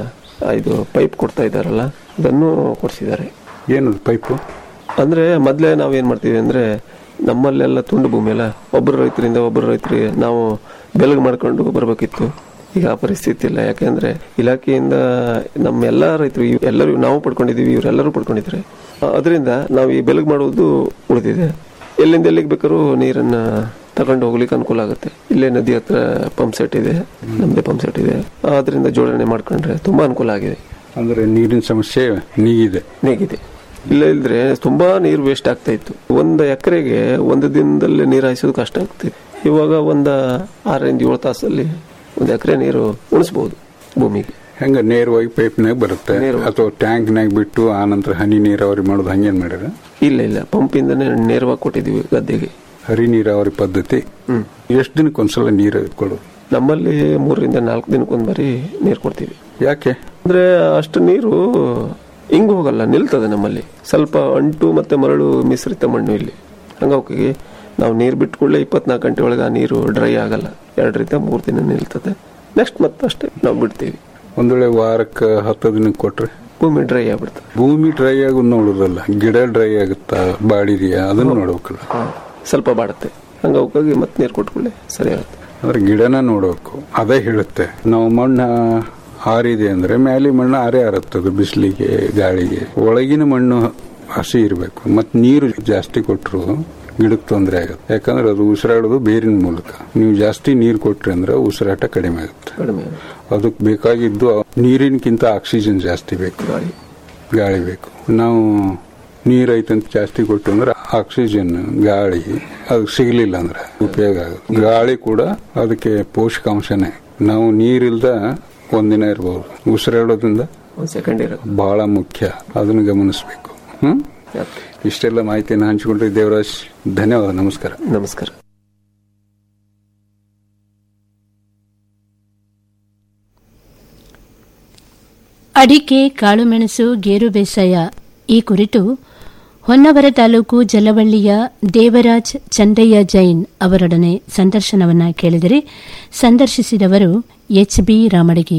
Speaker 13: ಇದು ಪೈಪ್ ಕೊಡ್ತಾ ಇದ್ದಾರಲ್ಲ ಅದನ್ನು ಕೊಡಿಸಿದ್ದಾರೆ
Speaker 12: ಏನು ಪೈಪು
Speaker 13: ಅಂದ್ರೆ ಮೊದಲೇ ನಾವೇನ್ ಮಾಡ್ತೀವಿ ಅಂದ್ರೆ ನಮ್ಮಲ್ಲೆಲ್ಲ ತುಂಡು ಭೂಮಿ ಅಲ್ಲ ಒಬ್ಬರು ರೈತರಿಂದ ಒಬ್ಬರು ರೈತರಿಗೆ ನಾವು ಬೆಲಗು ಮಾಡ್ಕೊಂಡು ಬರಬೇಕಿತ್ತು ಈಗ ಆ ಪರಿಸ್ಥಿತಿ ಇಲ್ಲ ಯಾಕೆಂದ್ರೆ ಇಲಾಖೆಯಿಂದ ನಮ್ಮೆಲ್ಲ ರೈತರು ಇವ್- ಎಲ್ಲರೂ ನಾವು ಪಡ್ಕೊಂಡಿದೀವಿ ಇವರೆಲ್ಲರೂ ಪಡ್ಕೊಂಡಿದ್ದಾರೆ ಅದರಿಂದ ನಾವು ಈ ಬೆಲಗು ಮಾಡುವುದು ಉಳಿದಿದೆ ಎಲ್ಲಿಂದ ಎಲ್ಲಿಗೆ ಬೇಕಾದ್ರೂ ನೀರನ್ನ ತಗೊಂಡು ಹೋಗ್ಲಿಕ್ಕೆ ಅನುಕೂಲ ಆಗುತ್ತೆ ಇಲ್ಲೇ ನದಿ ಹತ್ರ ಪಂಪ್ ಸೆಟ್ ಇದೆ ನಮ್ದೇ ಪಂಪ್ ಸೆಟ್ ಇದೆ ಅದರಿಂದ ಜೋಡಣೆ ಮಾಡ್ಕೊಂಡ್ರೆ ತುಂಬಾ ಅನುಕೂಲ ಆಗಿದೆ
Speaker 12: ಅಂದ್ರೆ ನೀರಿನ ಸಮಸ್ಯೆ ನೀಗಿದೆ
Speaker 13: ನೀಗಿದೆ ಇಲ್ಲ ಇಲ್ದ್ರೆ ತುಂಬಾ ನೀರು ವೇಸ್ಟ್ ಆಗ್ತಾ ಇತ್ತು ಒಂದು ಎಕರೆಗೆ ಒಂದು ದಿನದಲ್ಲಿ ನೀರು ಹಾಯಿಸೋದು ಕಷ್ಟ ಆಗ್ತಿತ್ತು ಇವಾಗ ಒಂದು ಆರರಿಂದ ಏಳು ತಾಸಲ್ಲಿ ಒಂದು ಎಕರೆ ನೀರು ಉಣಿಸ್ಬೋದು ಭೂಮಿಗೆ
Speaker 12: ಹೆಂಗ ನೇರವಾಗಿ ಪೈಪ್ನಾಗ ಬರುತ್ತೆ ಅಥವಾ ಟ್ಯಾಂಕ್ನಾಗ ಬಿಟ್ಟು ಆ ನಂತರ ಹನಿ ನೀರಾವರಿ ಮಾಡೋದು ಹಂಗೇನ್ ಮಾಡ್ಯಾರ
Speaker 13: ಇಲ್ಲ ಇಲ್ಲ ಪಂಪಿಂದನೇ ನೇರವಾಗಿ ಕೊಟ್ಟಿದ್ದೀವಿ ಗದ್ದೆಗೆ
Speaker 12: ಹರಿ ನೀರಾವರಿ ಪದ್ಧತಿ ಎಷ್ಟು ದಿನಕ್ಕೆ ಒಂದ್ಸಲ ನೀರು ಕೊಡು
Speaker 13: ನಮ್ಮಲ್ಲಿ ಮೂರರಿಂದ ನಾಲ್ಕು ದಿನಕ್ಕೊಂದು ಬಾರಿ ನೀರು ಕೊಡ್ತೀವಿ
Speaker 12: ಯಾಕೆ
Speaker 13: ಅಂದ್ರೆ ಅಷ್ಟು ನೀರು ಹಿಂಗ್ ಹೋಗಲ್ಲ ನಿಲ್ತದೆ ನಮ್ಮಲ್ಲಿ ಸ್ವಲ್ಪ ಅಂಟು ಮತ್ತೆ ಮರಳು ಮಿಶ್ರಿತ ಮಣ್ಣು ಇಲ್ಲಿ ಹಂಗಾಗಿ ನಾವು ನೀರು ಬಿಟ್ಕೊಳ್ಳೆ ಇಪ್ಪತ್ನಾಲ್ಕು ಗಂಟೆ ಒಳಗೆ ಆ ನೀರು ಡ್ರೈ ಆಗಲ್ಲ ಎರಡರಿಂದ ಮೂರು ದಿನ ನಿಲ್ತದೆ ನೆಕ್ಸ್ಟ್ ಮತ್ತೆ ಅಷ್ಟೇ ನಾವು ಬಿಡ್ತೀವಿ
Speaker 12: ಒಂದ್ ವೇಳೆ ವಾರಕ್ಕೆ ಹತ್ತು ದಿನಕ್ಕೆ ಕೊಟ್ರೆ
Speaker 13: ಭೂಮಿ ಡ್ರೈ ಆಗ್ಬಿಡ್ತದೆ
Speaker 12: ಭೂಮಿ ಡ್ರೈ ಆಗೋದು ನೋಡೋದಲ್ಲ ಗಿಡ ಡ್ರೈ ಆಗುತ್ತಾ ಬಾಡಿದೆಯಾ ಅದನ್ನು ನೋಡ್ಬೇಕಲ್ಲ
Speaker 13: ಸ್ವಲ್ಪ ಬಾಡುತ್ತೆ ಹಂಗಾಗಿ ಮತ್ತೆ ನೀರು ಕೊಟ್ಕೊಳ್ಳೆ ಸರಿ ಆಗುತ್ತೆ
Speaker 12: ಅಂದ್ರೆ ಗಿಡನ ನೋಡಬೇಕು ಅದೇ ಹೇಳುತ್ತೆ ನಾವು ಮಣ್ಣು ಆರಿದೆ ಅಂದ್ರೆ ಮ್ಯಾಲಿ ಮಣ್ಣು ಆರೇ ಆರತ್ತದು ಬಿಸಿಲಿಗೆ ಗಾಳಿಗೆ ಒಳಗಿನ ಮಣ್ಣು ಹಸಿ ಇರಬೇಕು ಮತ್ತು ನೀರು ಜಾಸ್ತಿ ಕೊಟ್ಟರು ಗಿಡಕ್ಕೆ ತೊಂದರೆ ಆಗುತ್ತೆ ಯಾಕಂದ್ರೆ ಅದು ಉಸಿರಾಡೋದು ಬೇರಿನ ಮೂಲಕ ನೀವು ಜಾಸ್ತಿ ನೀರು ಕೊಟ್ರಿ ಅಂದ್ರೆ ಉಸಿರಾಟ ಕಡಿಮೆ ಆಗುತ್ತೆ
Speaker 13: ಕಡಿಮೆ
Speaker 12: ಅದಕ್ಕೆ ಬೇಕಾಗಿದ್ದು ನೀರಿನಕ್ಕಿಂತ ಆಕ್ಸಿಜನ್ ಜಾಸ್ತಿ ಬೇಕು
Speaker 13: ಗಾಳಿ
Speaker 12: ಗಾಳಿ ಬೇಕು ನಾವು ನೀರು ಐತಂತ ಜಾಸ್ತಿ ಕೊಟ್ಟು ಅಂದ್ರೆ ಆಕ್ಸಿಜನ್ ಗಾಳಿ ಅದಕ್ಕೆ ಸಿಗಲಿಲ್ಲ ಅಂದ್ರೆ ಉಪಯೋಗ ಆಗುತ್ತೆ ಗಾಳಿ ಕೂಡ ಅದಕ್ಕೆ ಪೋಷಕಾಂಶನೇ ನಾವು ನೀರಿಲ್ದ ಒಂದಿನ ಇರ್ಬೋದು ಉಸಿರಾಡೋದ್ರಿಂದ
Speaker 13: ಒಂದು ಸೆಕೆಂಡ್ ಇರುತ್ತೆ
Speaker 12: ಬಹಳ ಮುಖ್ಯ ಅದನ್ನು ಗಮನಿಸಬೇಕು ಹ್ಮ್ ಇಷ್ಟೆಲ್ಲ ಮಾಹಿತಿಯನ್ನು ಹಂಚಿಕೊಂಡ್ರೆ ದೇವರಾಜ್ ಧನ್ಯವಾದ ನಮಸ್ಕಾರ
Speaker 13: ನಮಸ್ಕಾರ
Speaker 11: ಅಡಿಕೆ ಕಾಳುಮೆಣಸು ಗೇರು ಬೇಸಾಯ ಈ ಕುರಿತು ಹೊನ್ನವರ ತಾಲೂಕು ಜಲವಳ್ಳಿಯ ದೇವರಾಜ್ ಚಂದಯ್ಯ ಜೈನ್ ಅವರೊಡನೆ ಸಂದರ್ಶನವನ್ನ ಕೇಳಿದರೆ ಸಂದರ್ಶಿಸಿದವರು ಎಚ್ ಬಿ ರಾಮಡಗಿ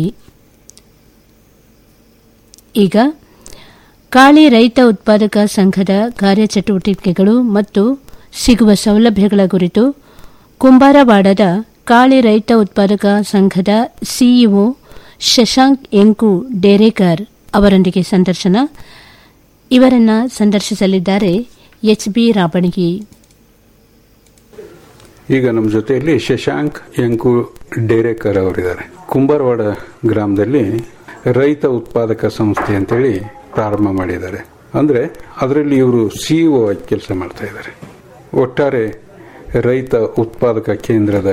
Speaker 11: ಈಗ ಕಾಳಿ ರೈತ ಉತ್ಪಾದಕ ಸಂಘದ ಕಾರ್ಯಚಟುವಟಿಕೆಗಳು ಮತ್ತು ಸಿಗುವ ಸೌಲಭ್ಯಗಳ ಕುರಿತು ಕುಂಬಾರವಾಡದ ಕಾಳಿ ರೈತ ಉತ್ಪಾದಕ ಸಂಘದ ಸಿಇಒ ಶಶಾಂಕ್ ಎಂಕು ಡೇರೇಕರ್ ಅವರೊಂದಿಗೆ ಸಂದರ್ಶನ ಇವರನ್ನ ಸಂದರ್ಶಿಸಲಿದ್ದಾರೆ ಎಚ್ ಬಿ ರಾಬಣಗಿ
Speaker 12: ಈಗ ನಮ್ಮ ಜೊತೆಯಲ್ಲಿ ಶಶಾಂಕ್ ಯಂಕು ಡೇರೇಕರ್ ಅವರಿದ್ದಾರೆ ಕುಂಬಾರವಾಡ ಗ್ರಾಮದಲ್ಲಿ ರೈತ ಉತ್ಪಾದಕ ಸಂಸ್ಥೆ ಅಂತೇಳಿ ಪ್ರಾರಂಭ ಮಾಡಿದ್ದಾರೆ ಅಂದ್ರೆ ಅದರಲ್ಲಿ ಇವರು ಸಿಇಒ ಆಗಿ ಕೆಲಸ ಮಾಡ್ತಾ ಇದ್ದಾರೆ ಒಟ್ಟಾರೆ ರೈತ ಉತ್ಪಾದಕ ಕೇಂದ್ರದ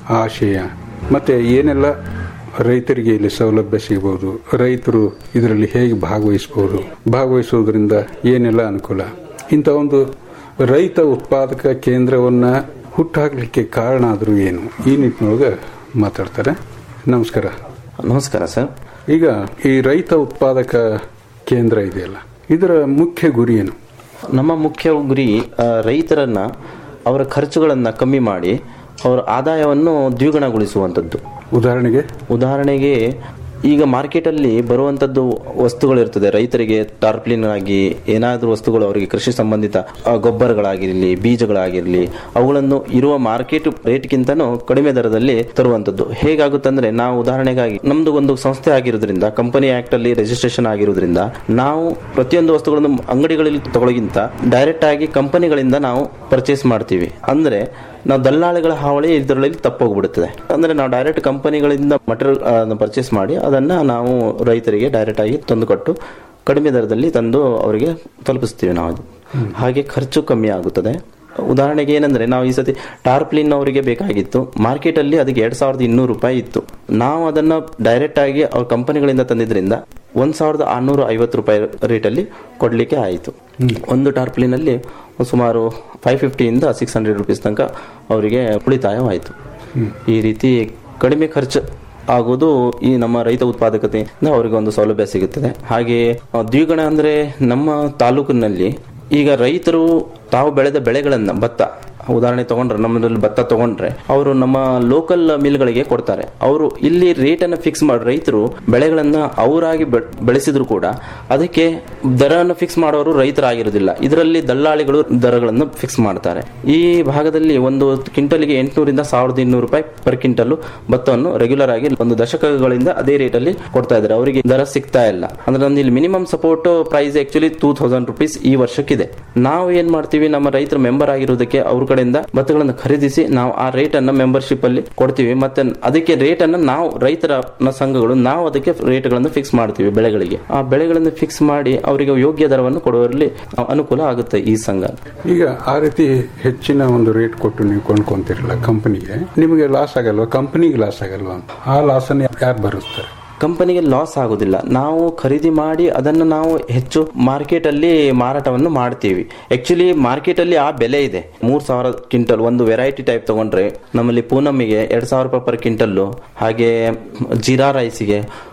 Speaker 12: ಆಶಯ ಮತ್ತೆ ಏನೆಲ್ಲ ರೈತರಿಗೆ ಇಲ್ಲಿ ಸೌಲಭ್ಯ ಸಿಗಬಹುದು ರೈತರು ಇದರಲ್ಲಿ ಹೇಗೆ ಭಾಗವಹಿಸಬಹುದು ಭಾಗವಹಿಸುವುದರಿಂದ ಏನೆಲ್ಲ ಅನುಕೂಲ ಇಂಥ ಒಂದು ರೈತ ಉತ್ಪಾದಕ ಕೇಂದ್ರವನ್ನ ಹುಟ್ಟಾಕ್ಲಿಕ್ಕೆ ಕಾರಣ ಆದರೂ ಏನು ಈ ನಿಟ್ಟಿನೊಳಗೆ ಮಾತಾಡ್ತಾರೆ ನಮಸ್ಕಾರ
Speaker 14: ನಮಸ್ಕಾರ ಸರ್
Speaker 12: ಈಗ ಈ ರೈತ ಉತ್ಪಾದಕ ಕೇಂದ್ರ ಇದೆಯಲ್ಲ ಇದರ ಮುಖ್ಯ ಗುರಿ ಏನು
Speaker 14: ನಮ್ಮ ಮುಖ್ಯ ಗುರಿ ಆ, ರೈತರನ್ನ ಅವರ ಖರ್ಚುಗಳನ್ನು ಕಮ್ಮಿ ಮಾಡಿ ಅವರ ಆದಾಯವನ್ನು ದ್ವಿಗುಣಗೊಳಿಸುವಂಥದ್ದು
Speaker 12: ಉದಾಹರಣೆಗೆ
Speaker 14: ಉದಾಹರಣೆಗೆ ಈಗ ಮಾರ್ಕೆಟಲ್ಲಿ ಬರುವಂಥದ್ದು ವಸ್ತುಗಳಿರ್ತದೆ ರೈತರಿಗೆ ಟಾರ್ಪ್ಲಿನ್ ಆಗಿ ಏನಾದರೂ ವಸ್ತುಗಳು ಅವರಿಗೆ ಕೃಷಿ ಸಂಬಂಧಿತ ಆ, ಗೊಬ್ಬರಗಳಾಗಿರಲಿ ಬೀಜಗಳಾಗಿರಲಿ ಅವುಗಳನ್ನು ಇರುವ ಮಾರ್ಕೆಟ್ ರೇಟ್ಗಿಂತನೂ ಕಡಿಮೆ ದರದಲ್ಲಿ ತರುವಂಥದ್ದು ಹೇಗಾಗುತ್ತಂದ್ರೆ ನಾವು ಉದಾಹರಣೆಗಾಗಿ ನಮ್ದು ಒಂದು ಸಂಸ್ಥೆ ಆಗಿರೋದ್ರಿಂದ ಕಂಪನಿ ಆಕ್ಟ್ ಅಲ್ಲಿ ರಿಜಿಸ್ಟ್ರೇಷನ್ ಆಗಿರೋದ್ರಿಂದ ನಾವು ಪ್ರತಿಯೊಂದು ವಸ್ತುಗಳನ್ನು ಅಂಗಡಿಗಳಲ್ಲಿ ತಗೊಳ್ಳೋಗಿಂತ ಡೈರೆಕ್ಟ್ ಆಗಿ ಕಂಪನಿಗಳಿಂದ ನಾವು ಪರ್ಚೇಸ್ ಮಾಡ್ತೀವಿ ಅಂದ್ರೆ ನಾವು ದಲ್ಲಾಳಿಗಳ ಹಾವಳಿ ಇದರಲ್ಲಿ ತಪ್ಪೋಗ್ಬಿಡುತ್ತದೆ ಅಂದ್ರೆ ನಾವು ಡೈರೆಕ್ಟ್ ಕಂಪನಿಗಳಿಂದ ಮಟೀರಿಯಲ್ ಪರ್ಚೇಸ್ ಮಾಡಿ ಅದನ್ನ ನಾವು ರೈತರಿಗೆ ಡೈರೆಕ್ಟ್ ಆಗಿ ತಂದುಕೊಟ್ಟು ಕಡಿಮೆ ದರದಲ್ಲಿ ತಂದು ಅವರಿಗೆ ತಲುಪಿಸ್ತೀವಿ ನಾವು ಅದು. ಹಾಗೆ ಖರ್ಚು ಕಮ್ಮಿ ಆಗುತ್ತದೆ ಉದಾಹರಣೆಗೆ ಏನಂದ್ರೆ ನಾವು ಈ ಸತಿ ಟಾರ್ಪ್ಲಿನ್ ಅವರಿಗೆ ಬೇಕಾಗಿತ್ತು ಮಾರ್ಕೆಟ್ ಅಲ್ಲಿ ಅದಕ್ಕೆ ಎರಡ್ ಸಾವಿರದ ಇನ್ನೂರು ರೂಪಾಯಿ ಇತ್ತು ನಾವು ಅದನ್ನ ಡೈರೆಕ್ಟ್ ಆಗಿ ಅವ್ರ ಕಂಪನಿಗಳಿಂದ ತಂದಿದ್ರಿಂದ ಒಂದ್ ಸಾವಿರದ ಆರ್ನೂರ ಐವತ್ತು ರೂಪಾಯಿ ರೇಟಲ್ಲಿ ಕೊಡ್ಲಿಕ್ಕೆ ಆಯಿತು ಒಂದು ಟಾರ್ಪ್ಲಿನ್ ಅಲ್ಲಿ ಸುಮಾರು ಫೈವ್ ಫಿಫ್ಟಿಯಿಂದ ಸಿಕ್ಸ್ ಹಂಡ್ರೆಡ್ ರುಪೀಸ್ ತನಕ ಅವರಿಗೆ ಉಳಿತಾಯವಾಯಿತು ಈ ರೀತಿ ಕಡಿಮೆ ಖರ್ಚು ಆಗೋದು ಈ ನಮ್ಮ ರೈತ ಉತ್ಪಾದಕತೆಯಿಂದ ಅವರಿಗೆ ಒಂದು ಸೌಲಭ್ಯ ಸಿಗುತ್ತದೆ ಹಾಗೆ ಆ, ದ್ವಿಗುಣ ಅಂದ್ರೆ ನಮ್ಮ ತಾಲೂಕಿನಲ್ಲಿ ಈಗ ರೈತರು ತಾವು ಬೆಳೆದ ಬೆಳೆಗಳನ್ನ ಭತ್ತ ಉದಾಹರಣೆ ತಗೊಂಡ್ರೆ ನಮ್ಮಲ್ಲಿ ಭತ್ತ ತಗೊಂಡ್ರೆ ಅವರು ನಮ್ಮ ಲೋಕಲ್ ಮಿಲ್ಗಳಿಗೆ ಕೊಡ್ತಾರೆ ಅವರು ಇಲ್ಲಿ ರೇಟ್ ಅನ್ನು ಫಿಕ್ಸ್ ಮಾಡಿ ರೈತರು ಬೆಳೆಗಳನ್ನ ಅವರಾಗಿ ಬೆ- ಬೆಳೆಸಿದ್ರು ಕೂಡ ಅದಕ್ಕೆ ದರವನ್ನು ಫಿಕ್ಸ್ ಮಾಡೋರು ರೈತರಾಗಿರೋದಿಲ್ಲ ಇದರಲ್ಲಿ ದಲ್ಲಾಳಿಗಳು ದರಗಳನ್ನು ಫಿಕ್ಸ್ ಮಾಡ್ತಾರೆ ಈ ಭಾಗದಲ್ಲಿ ಒಂದು ಕ್ವಿಂಟಲ್ಗೆ ಎಂಟುನೂರಿಂದ ಸಾವಿರದ ಇನ್ನೂರು ರೂಪಾಯಿ ಪರ್ ಕ್ವಿಂಟಲ್ ಭತ್ತವನ್ನು ರೆಗ್ಯುಲರ್ ಆಗಿ ಒಂದು ದಶಕಗಳಿಂದ ಅದೇ ರೇಟ್ ಅಲ್ಲಿ ಕೊಡ್ತಾ ಇದ್ದಾರೆ ಅವರಿಗೆ ದರ ಸಿಗ್ತಾ ಇಲ್ಲ ಅಂದ್ರೆ ನಮ್ದು ಇಲ್ಲಿ minimum support price actually two thousand rupees ಈ ವರ್ಷಕ್ಕಿದೆ ನಾವು ಏನ್ ಮಾಡ್ತೀವಿ ನಮ್ಮ ರೈತರು ಮೆಂಬರ್ ಆಗಿರೋದಕ್ಕೆ ಅವ್ರ ಕಡೆಯಿಂದ ಭತ್ತಗಳನ್ನು ಖರೀದಿಸಿ ನಾವು ಆ ರೇಟ್ ಅನ್ನ ಮೆಂಬರ್ಶಿಪ್ ಅಲ್ಲಿ ಕೊಡ್ತೀವಿ ಮತ್ತೆ ಅದಕ್ಕೆ ರೇಟ್ ಅನ್ನ ನಾವು ರೈತರ ನ ಸಂಘಗಳು ನಾವು ಅದಕ್ಕೆ ರೇಟ್ಗಳನ್ನು ಫಿಕ್ಸ್ ಮಾಡ್ತೀವಿ ಬೆಳೆಗಳಿಗೆ ಆ ಬೆಳೆಗಳನ್ನು ಫಿಕ್ಸ್ ಮಾಡಿ ಅವರಿಗೆ ಯೋಗ್ಯ ದರವನ್ನು ಕೊಡುವಲ್ಲಿ ಅನುಕೂಲ ಆಗುತ್ತೆ ಈ ಸಂಘ
Speaker 12: ಈಗ ಆ ರೀತಿ ಹೆಚ್ಚಿನ ಒಂದು ರೇಟ್ ಕೊಟ್ಟು ನೀವು ಕೊಂಡ್ಕೊಂತಿರಲ್ಲ ಕಂಪನಿಗೆ ನಿಮಗೆ ಲಾಸ್ ಆಗಲ್ವಾ ಕಂಪನಿಗೆ ಲಾಸ್ ಆಗಲ್ವಾ ಆ ಲಾಸ್ ಅನ್ನು ಯಾರು ಭರಿಸ್ತಾರೆ
Speaker 14: ಕಂಪನಿಗೆ ಲಾಸ್ ಆಗೋದಿಲ್ಲ ನಾವು ಖರೀದಿ ಮಾಡಿ ಅದನ್ನು ನಾವು ಹೆಚ್ಚು ಮಾರ್ಕೆಟ್ ಅಲ್ಲಿ ಮಾರಾಟವನ್ನು ಮಾಡ್ತೀವಿ ಆಕ್ಚುಲಿ ಮಾರ್ಕೆಟ್ ಅಲ್ಲಿ ಆ ಬೆಲೆ ಇದೆ ಮೂರ್ ಸಾವಿರ ಕ್ವಿಂಟಲ್ ಒಂದು ವೆರೈಟಿ ಟೈಪ್ ತಗೊಂಡ್ರೆ ನಮ್ಮಲ್ಲಿ ಪೂನಮ್ಮಿಗೆ ಎರಡ್ ಸಾವಿರ ರೂಪಾಯಿ ಪರ್ ಕ್ವಿಂಟಲ್ ಹಾಗೆ ಜೀರಾ ರೈಸಿಗೆ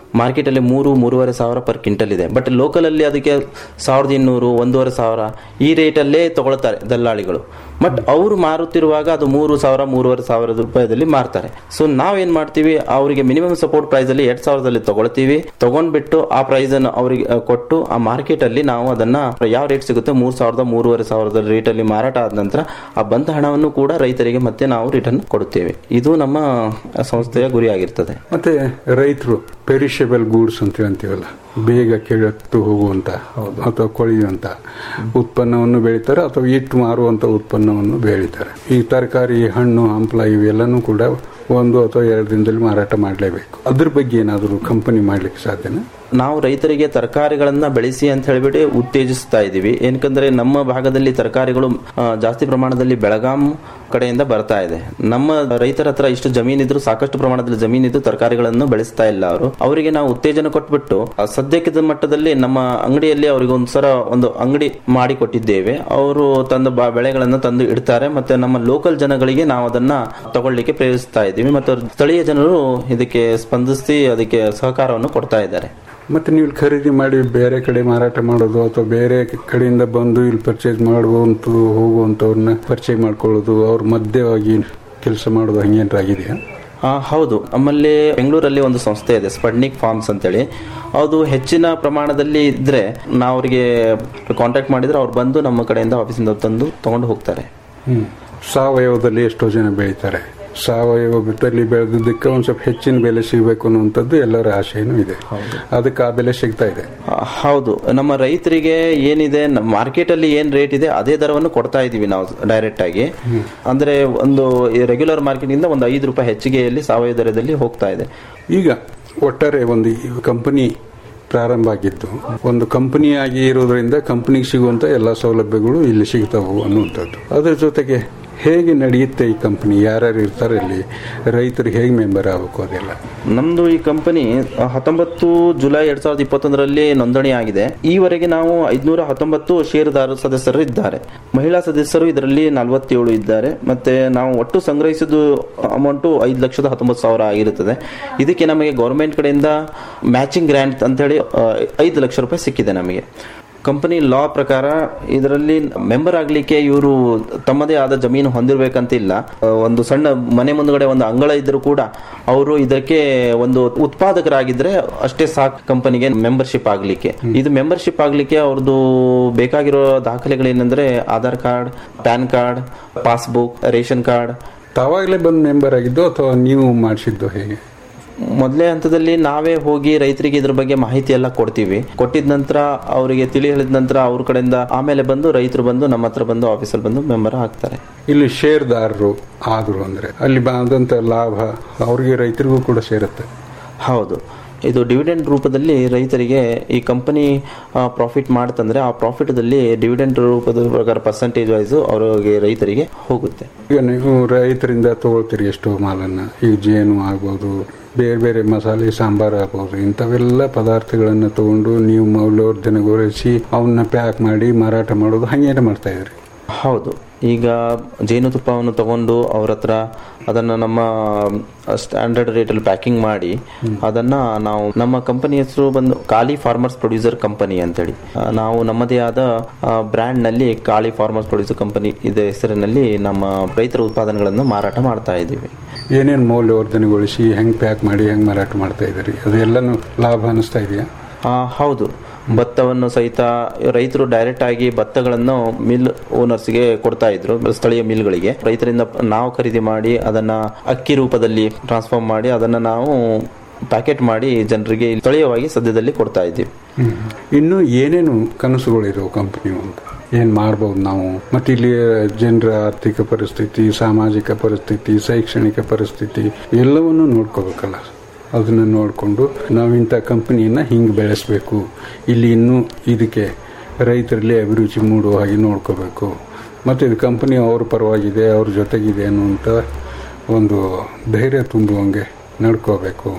Speaker 14: ಮಾರ್ಕೆಟ್ ಅಲ್ಲಿ ಮೂರು ಮೂರುವರೆ ಸಾವಿರ ಪರ್ ಕ್ವಿಂಟಲ್ ಇದೆ ಬಟ್ ಲೋಕಲ್ ಅಲ್ಲಿ ಅದಕ್ಕೆ ಸಾವಿರದ ಇನ್ನೂರು ಒಂದೂವರೆ ಸಾವಿರ ಈ ರೇಟಲ್ಲೇ ತಗೊಳ್ತಾರೆ ದಲ್ಲಾಳಿಗಳು ಬಟ್ ಅವರು ಮಾರುತ್ತಿರುವಾಗ ಅದು ಮೂರು ಸಾವಿರ ಮೂರುವರೆ ಸಾವಿರದ ರೂಪಾಯಿದಲ್ಲಿ ಮಾರ್ತಾರೆ ಸೊ ನಾವೇನ್ ಮಾಡ್ತೀವಿ ಅವರಿಗೆ ಮಿನಿಮಮ್ ಸಪೋರ್ಟ್ ಪ್ರೈಸ್ ಅಲ್ಲಿ ಎರಡ್ ಸಾವಿರದಲ್ಲಿ ತಗೊಳ್ತೀವಿ ತಗೊಂಡ್ಬಿಟ್ಟು ಆ ಪ್ರೈಸ್ ಅನ್ನು ಅವರಿಗೆ ಅಹ್, ಕೊಟ್ಟು ಆ ಮಾರ್ಕೆಟ್ ಅಲ್ಲಿ ನಾವು ಅದನ್ನ ಯಾವ ರೇಟ್ ಸಿಗುತ್ತೆ ಮೂರ್ ಸಾವಿರದ ಮೂರುವರೆ ಸಾವಿರದ ರೇಟ್ ಅಲ್ಲಿ ಮಾರಾಟ ಆದ ನಂತರ ಆ ಬಂದ ಹಣವನ್ನು ಕೂಡ ರೈತರಿಗೆ ಮತ್ತೆ ನಾವು ರಿಟರ್ನ್ ಕೊಡುತ್ತೇವೆ ಇದು ನಮ್ಮ ಸಂಸ್ಥೆಯ ಗುರಿಯಾಗಿರ್ತದೆ
Speaker 12: ಮತ್ತೆ ರೈತರು ಪೆರಿಷಬಲ್ ಗೂಡ್ಸ್ ಅಂತ ಅಂತೀವಲ್ಲ ಬೇಗ ಕೆಳತ್ತು ಹೋಗುವಂತ ಅಥವಾ ಕೊಳೆಯುವಂತ ಉತ್ಪನ್ನವನ್ನು ಬೆಳೀತಾರೆ ಅಥವಾ ಇಟ್ಟು ಮಾರುವಂತ ಉತ್ಪನ್ನವನ್ನು ಬೆಳೀತಾರೆ ಈ ತರಕಾರಿ ಹಣ್ಣು ಹಂಪಲ ಇವೆಲ್ಲನೂ ಕೂಡ ಒಂದು ಅಥವಾ ಎರಡು ದಿನದಲ್ಲಿ ಮಾರಾಟ ಮಾಡಲೇಬೇಕು ಅದ್ರ ಬಗ್ಗೆ ಏನಾದರೂ ಕಂಪನಿ ಮಾಡ್ಲಿಕ್ಕೆ ಸಾಧ್ಯನಾ
Speaker 14: ನಾವು ರೈತರಿಗೆ ತರಕಾರಿಗಳನ್ನ ಬೆಳೆಸಿ ಅಂತ ಹೇಳಿಬಿಟ್ಟು ಉತ್ತೇಜಿಸ್ತಾ ಇದ್ದೀವಿ ಏನಕಂದ್ರೆ ನಮ್ಮ ಭಾಗದಲ್ಲಿ ತರಕಾರಿಗಳು ಆ, ಜಾಸ್ತಿ ಪ್ರಮಾಣದಲ್ಲಿ ಬೆಳಗಾಂ ಕಡೆಯಿಂದ ಬರ್ತಾ ಇದೆ ನಮ್ಮ ರೈತರ ಹತ್ರ ಇಷ್ಟು ಜಮೀನಿದ್ರು ಸಾಕಷ್ಟು ಪ್ರಮಾಣದಲ್ಲಿ ಜಮೀನಿದ್ದು ತರಕಾರಿಗಳನ್ನು ಬೆಳೆಸ್ತಾ ಇಲ್ಲ ಅವರು ಅವರಿಗೆ ನಾವು ಉತ್ತೇಜನ ಕೊಟ್ಬಿಟ್ಟು ಆ, ಸದ್ಯಕ್ಕಿದ್ದ ಮಟ್ಟದಲ್ಲಿ ನಮ್ಮ ಅಂಗಡಿಯಲ್ಲಿ ಅವರಿಗೆ ಒಂದ್ಸರ ಒಂದು ಅಂಗಡಿ ಮಾಡಿ ಕೊಟ್ಟಿದ್ದೇವೆ ಅವರು ತಂದ ಬ- ಬೆಳೆಗಳನ್ನ ತಂದು ಇಡ್ತಾರೆ ಮತ್ತೆ ನಮ್ಮ ಲೋಕಲ್ ಜನಗಳಿಗೆ ನಾವು ಅದನ್ನ ತಗೊಳ್ಳಿಕ್ಕೆ ಪ್ರೇರಿಸ್ತಾ ಇದ್ದೀವಿ ಮತ್ತು ಸ್ಥಳೀಯ ಜನರು ಇದಕ್ಕೆ ಸ್ಪಂದಿಸಿ ಅದಕ್ಕೆ ಸಹಕಾರವನ್ನು ಕೊಡ್ತಾ ಇದ್ದಾರೆ
Speaker 12: ಮತ್ತೆ ನೀವು ಇಲ್ಲಿ ಖರೀದಿ ಮಾಡಿ ಬೇರೆ ಕಡೆ ಮಾರಾಟ ಮಾಡೋದು ಅಥವಾ ಬೇರೆ ಕಡೆಯಿಂದ ಬಂದು ಇಲ್ಲಿ ಪರ್ಚೇಸ್ ಮಾಡುವಂತ ಹೋಗುವಂತವ್ರನ್ನ ಪರಿಚಯ ಮಾಡ್ಕೊಳ್ಳೋದು ಅವ್ರ ಮಧ್ಯವಾಗಿ ಕೆಲಸ ಮಾಡೋದು ಹಂಗೇನಾರ ಆಗಿದೆಯಾ
Speaker 14: ಆ, ಹೌದು ನಮ್ಮಲ್ಲಿ ಬೆಂಗಳೂರಲ್ಲಿ ಒಂದು ಸಂಸ್ಥೆ ಇದೆ ಸ್ಪಡ್ನಿಕ್ ಫಾರ್ಮ್ಸ್ ಅಂತೇಳಿ ಅದು ಹೆಚ್ಚಿನ ಪ್ರಮಾಣದಲ್ಲಿ ಇದ್ರೆ ನಾವು ಅವರಿಗೆ ಕಾಂಟ್ಯಾಕ್ಟ್ ಮಾಡಿದ್ರೆ ಅವ್ರು ಬಂದು ನಮ್ಮ ಕಡೆಯಿಂದ ಆಫೀಸಿಂದ ತಂದು ತಗೊಂಡು ಹೋಗ್ತಾರೆ
Speaker 12: ಹ್ಮ್ ಸಾವಯವದಲ್ಲಿ ಎಷ್ಟೋ ಜನ ಬೆಳೀತಾರೆ ಸಾವಯವ ಬಿತ್ತಲ್ಲಿ ಬೆಳೆದಿದ್ದಕ್ಕೆ ಒಂದ್ ಸ್ವಲ್ಪ ಹೆಚ್ಚಿನ ಬೆಲೆ ಸಿಗಬೇಕು ಅನ್ನುವಂಥದ್ದು ಎಲ್ಲರ ಆಶೆನೂ ಇದೆ ಅದಕ್ಕೆ ಆ ಬೆಲೆ ಸಿಗ್ತಾ ಇದೆ
Speaker 14: ಆ, ಹೌದು ನಮ್ಮ ರೈತರಿಗೆ ಏನಿದೆ ಮಾರ್ಕೆಟ್ ಅಲ್ಲಿ ಏನ್ ರೇಟ್ ಇದೆ ಅದೇ ದರವನ್ನು ಕೊಡ್ತಾ ಇದೀವಿ ನಾವು ಡೈರೆಕ್ಟ್ ಆಗಿ ಅಂದ್ರೆ ಒಂದು ರೆಗ್ಯುಲರ್ ಮಾರ್ಕೆಟ್ ಇಂದ ಒಂದು ಐದು ರೂಪಾಯಿ ಹೆಚ್ಚಿಗೆಯಲ್ಲಿ ಸಾವಯವ ದರದಲ್ಲಿ ಹೋಗ್ತಾ ಇದೆ
Speaker 12: ಈಗ ಒಟ್ಟಾರೆ ಒಂದು ಕಂಪನಿ ಪ್ರಾರಂಭ ಆಗಿದ್ದು ಒಂದು ಕಂಪನಿಯಾಗಿ ಇರೋದ್ರಿಂದ ಕಂಪನಿಗೆ ಸಿಗುವಂತ ಎಲ್ಲ ಸೌಲಭ್ಯಗಳು ಇಲ್ಲಿ ಸಿಗ್ತಾವು ಅನ್ನುವಂಥದ್ದು ಅದರ ಜೊತೆಗೆ ಹೇಗೆ ನಡೆಯುತ್ತೆ ಈ ಕಂಪನಿ ಯಾರ್ಯಾರು ಇರ್ತಾರೆ ಇಲ್ಲಿ ರೈತರು ಹೇಗೆ ಮೆಂಬರ್ ಆಗಬೇಕು ಅದೆಲ್ಲ
Speaker 14: ನಮ್ದು ಈ ಕಂಪನಿ ಹತ್ತೊಂಬತ್ತು ಜುಲೈ ಎರಡ್ ಸಾವಿರದ ಇಪ್ಪತ್ತೊಂದರಲ್ಲಿ ನೋಂದಣಿ ಆಗಿದೆ ಈವರೆಗೆ ನಾವು ಐದ್ನೂರ ಹತ್ತೊಂಬತ್ತು ಷೇರುದಾರ ಸದಸ್ಯರು ಇದ್ದಾರೆ ಮಹಿಳಾ ಸದಸ್ಯರು ಇದರಲ್ಲಿ ನಲವತ್ತೇಳು ಇದ್ದಾರೆ ಮತ್ತೆ ನಾವು ಒಟ್ಟು ಸಂಗ್ರಹಿಸಿದ ಅಮೌಂಟು ಐದು ಲಕ್ಷದ ಹತ್ತೊಂಬತ್ತು ಸಾವಿರ ಆಗಿರುತ್ತದೆ ಇದಕ್ಕೆ ನಮಗೆ ಗೌರ್ಮೆಂಟ್ ಕಡೆಯಿಂದ ಮ್ಯಾಚಿಂಗ್ ಗ್ರಾಂಟ್ ಅಂತ ಹೇಳಿ ಐದು ಲಕ್ಷ ರೂಪಾಯಿ ಸಿಕ್ಕಿದೆ ನಮಗೆ ಕಂಪನಿ ಲಾ ಪ್ರಕಾರ ಇದರಲ್ಲಿ ಮೆಂಬರ್ ಆಗ್ಲಿಕ್ಕೆ ಇವರು ತಮ್ಮದೇ ಆದ ಜಮೀನು ಹೊಂದಿರಬೇಕಂತಿಲ್ಲ ಆ, ಒಂದು ಸಣ್ಣ ಮನೆ ಮುಂದ್ಗಡೆ ಒಂದು ಅಂಗಳ ಇದ್ರೂ ಕೂಡ ಅವರು ಇದಕ್ಕೆ ಒಂದು ಉತ್ಪಾದಕರಾಗಿದ್ರೆ ಅಷ್ಟೇ ಸಾಕು ಕಂಪನಿಗೆ ಮೆಂಬರ್ಶಿಪ್ ಆಗ್ಲಿಕ್ಕೆ ಇದು ಮೆಂಬರ್ಶಿಪ್ ಆಗ್ಲಿಕ್ಕೆ ಅವ್ರದ್ದು ಬೇಕಾಗಿರೋ ದಾಖಲೆಗಳೇನೆಂದ್ರೆ Aadhaar card PAN card passbook ration card
Speaker 12: ತಾವಾಗಲೇ ಬಂದು ಮೆಂಬರ್ ಆಗಿದ್ದು ಅಥವಾ ನೀವು ಮಾಡಿಸಿದ್ದು ಹೇಗೆ
Speaker 14: ಮೊದಲೇ ಹಂತದಲ್ಲಿ ನಾವೇ ಹೋಗಿ ರೈತರಿಗೆ ಇದ್ರ ಬಗ್ಗೆ ಮಾಹಿತಿ ಎಲ್ಲ ಕೊಡ್ತೀವಿ ಕೊಟ್ಟಿದ ನಂತರ ಅವರಿಗೆ ತಿಳಿ ಹೇಳಿದ ನಂತರ ಅವ್ರ ಕಡೆಯಿಂದ ಆಮೇಲೆ ಬಂದು ರೈತರು ಬಂದು ನಮ್ಮ ಹತ್ರ ಬಂದು ಆಫೀಸಲ್ಲಿ ಬಂದು ಮೆಂಬರ್ ಆಗ್ತಾರೆ
Speaker 12: ಇಲ್ಲಿ ಷೇರ್ದಾರರು ಆದ್ರು ಅಂದ್ರೆ ಅಲ್ಲಿ ಬಂದಂತ ಲಾಭ ಅವ್ರಿಗೆ ರೈತರಿಗೂ ಕೂಡ ಸೇರುತ್ತೆ
Speaker 14: ಹೌದು ಇದು ಡಿವಿಡೆಂಡ್ ರೂಪದಲ್ಲಿ ರೈತರಿಗೆ ಈ ಕಂಪನಿ ಪ್ರಾಫಿಟ್ ಮಾಡ್ತಂದ್ರೆ ಆ ಪ್ರಾಫಿಟ್ದಲ್ಲಿ ಡಿವಿಡೆಂಡ್ ರೂಪದ ಪ್ರಕಾರ ಪರ್ಸೆಂಟೇಜ್ ವೈಸ್ ಅವರಿಗೆ ರೈತರಿಗೆ ಹೋಗುತ್ತೆ
Speaker 12: ಈಗ ನೀವು ರೈತರಿಂದ ತಗೊಳ್ತೀರಿ ಎಷ್ಟೋ ಮಾಲನ್ನ ಈಗ ಜೇನು ಆಗ್ಬೋದು ಬೇರೆ ಬೇರೆ ಮಸಾಲೆ ಸಾಂಬಾರ್ ಆಗ್ಬೋದು ಇಂಥವೆಲ್ಲ ಪದಾರ್ಥಗಳನ್ನ ತಗೊಂಡು ನೀವು ಮೌಲ್ಯವರ್ಧನೆಗೊಳಿಸಿ ಅವನ್ನ ಪ್ಯಾಕ್ ಮಾಡಿ ಮಾರಾಟ ಮಾಡೋದು ಹಂಗೇನೆ ಮಾಡ್ತಾ ಇದ್ರಿ
Speaker 14: ಹೌದು ಈಗ ಜೇನುತುಪ್ಪವನ್ನು ತಗೊಂಡು ಅವ್ರ ಹತ್ರ ಅದನ್ನ ನಮ್ಮ ಸ್ಟ್ಯಾಂಡರ್ಡ್ ರೇಟಲ್ಲಿ ಪ್ಯಾಕಿಂಗ್ ಮಾಡಿ ಅದನ್ನ ನಾವು ನಮ್ಮ ಕಂಪನಿ ಹೆಸರು ಬಂದು ಕಾಳಿ ಫಾರ್ಮರ್ಸ್ ಪ್ರೊಡ್ಯೂಸರ್ ಕಂಪನಿ ಅಂತೇಳಿ ಆ, ನಾವು ನಮ್ಮದೇ ಆದ ಬ್ರ್ಯಾಂಡ್ ನಲ್ಲಿ ಕಾಳಿ ಫಾರ್ಮರ್ಸ್ ಪ್ರೊಡ್ಯೂಸರ್ ಕಂಪನಿ ಇದೆ ಹೆಸರಿನಲ್ಲಿ ನಮ್ಮ ರೈತರ ಉತ್ಪಾದನೆಗಳನ್ನು ಮಾರಾಟ ಮಾಡ್ತಾ ಇದ್ದೀವಿ
Speaker 12: ಏನೇನು ಮೌಲ್ಯವರ್ಧನೆಗೊಳಿಸಿ ಹೆಂಗ್ ಪ್ಯಾಕ್ ಮಾಡಿ ಹೆಂಗ್ ಮಾರಾಟ ಮಾಡ್ತಾ ಇದ್ದೀರಿ ಅದೆಲ್ಲನೂ ಲಾಭ ಅನಿಸ್ತಾ ಇದೆಯಾ
Speaker 14: ಆ, ಹೌದು ಭತ್ತವನ್ನು ಸಹಿತ ರೈತರು ಡೈರೆಕ್ಟ್ ಆಗಿ ಭತ್ತಗಳನ್ನು ಮಿಲ್ ಓನರ್ಸ್ಗೆ ಕೊಡ್ತಾ ಇದ್ರು ಸ್ಥಳೀಯ ಮಿಲ್ಗಳಿಗೆ ರೈತರಿಂದ ನಾವು ಖರೀದಿ ಮಾಡಿ ಅದನ್ನ ಅಕ್ಕಿ ರೂಪದಲ್ಲಿ ಟ್ರಾನ್ಸ್ಫಾರ್ಮ್ ಮಾಡಿ ಅದನ್ನ ನಾವು ಪ್ಯಾಕೆಟ್ ಮಾಡಿ ಜನರಿಗೆ ಸ್ಥಳೀಯವಾಗಿ ಸದ್ಯದಲ್ಲಿ ಕೊಡ್ತಾ ಇದ್ದೀವಿ
Speaker 12: ಇನ್ನು ಏನೇನು ಕನಸುಗಳಿರೋ ಕಂಪನಿ ಅಂತ ಏನ್ ಮಾಡ್ಬೋದು ನಾವು ಮತ್ತೆ ಇಲ್ಲಿ ಜನರ ಆರ್ಥಿಕ ಪರಿಸ್ಥಿತಿ ಸಾಮಾಜಿಕ ಪರಿಸ್ಥಿತಿ ಶೈಕ್ಷಣಿಕ ಪರಿಸ್ಥಿತಿ ಎಲ್ಲವನ್ನೂ ನೋಡ್ಕೋಬೇಕಲ್ಲ ಅದನ್ನ ನೋಡಿಕೊಂಡು ನಾವು ಇಂಥ ಕಂಪನಿಯನ್ನ ಹಿಂಗೆ ಬೆಳೆಸಬೇಕು ಇಲ್ಲಿ ಇನ್ನೂ ಇದಕ್ಕೆ ರೈತರಲ್ಲಿ ಅಭಿರುಚಿ ಮೂಡುವ ಹಾಗೆ ನೋಡ್ಕೋಬೇಕು ಮತ್ತು ಇದು ಕಂಪನಿ ಅವ್ರ ಪರವಾಗಿದೆ ಅವ್ರ ಜೊತೆಗಿದೆ ಅನ್ನುವಂಥ ಒಂದು ಧೈರ್ಯ ತುಂಬುವಂಗೆ ನಡ್ಕೋಬೇಕು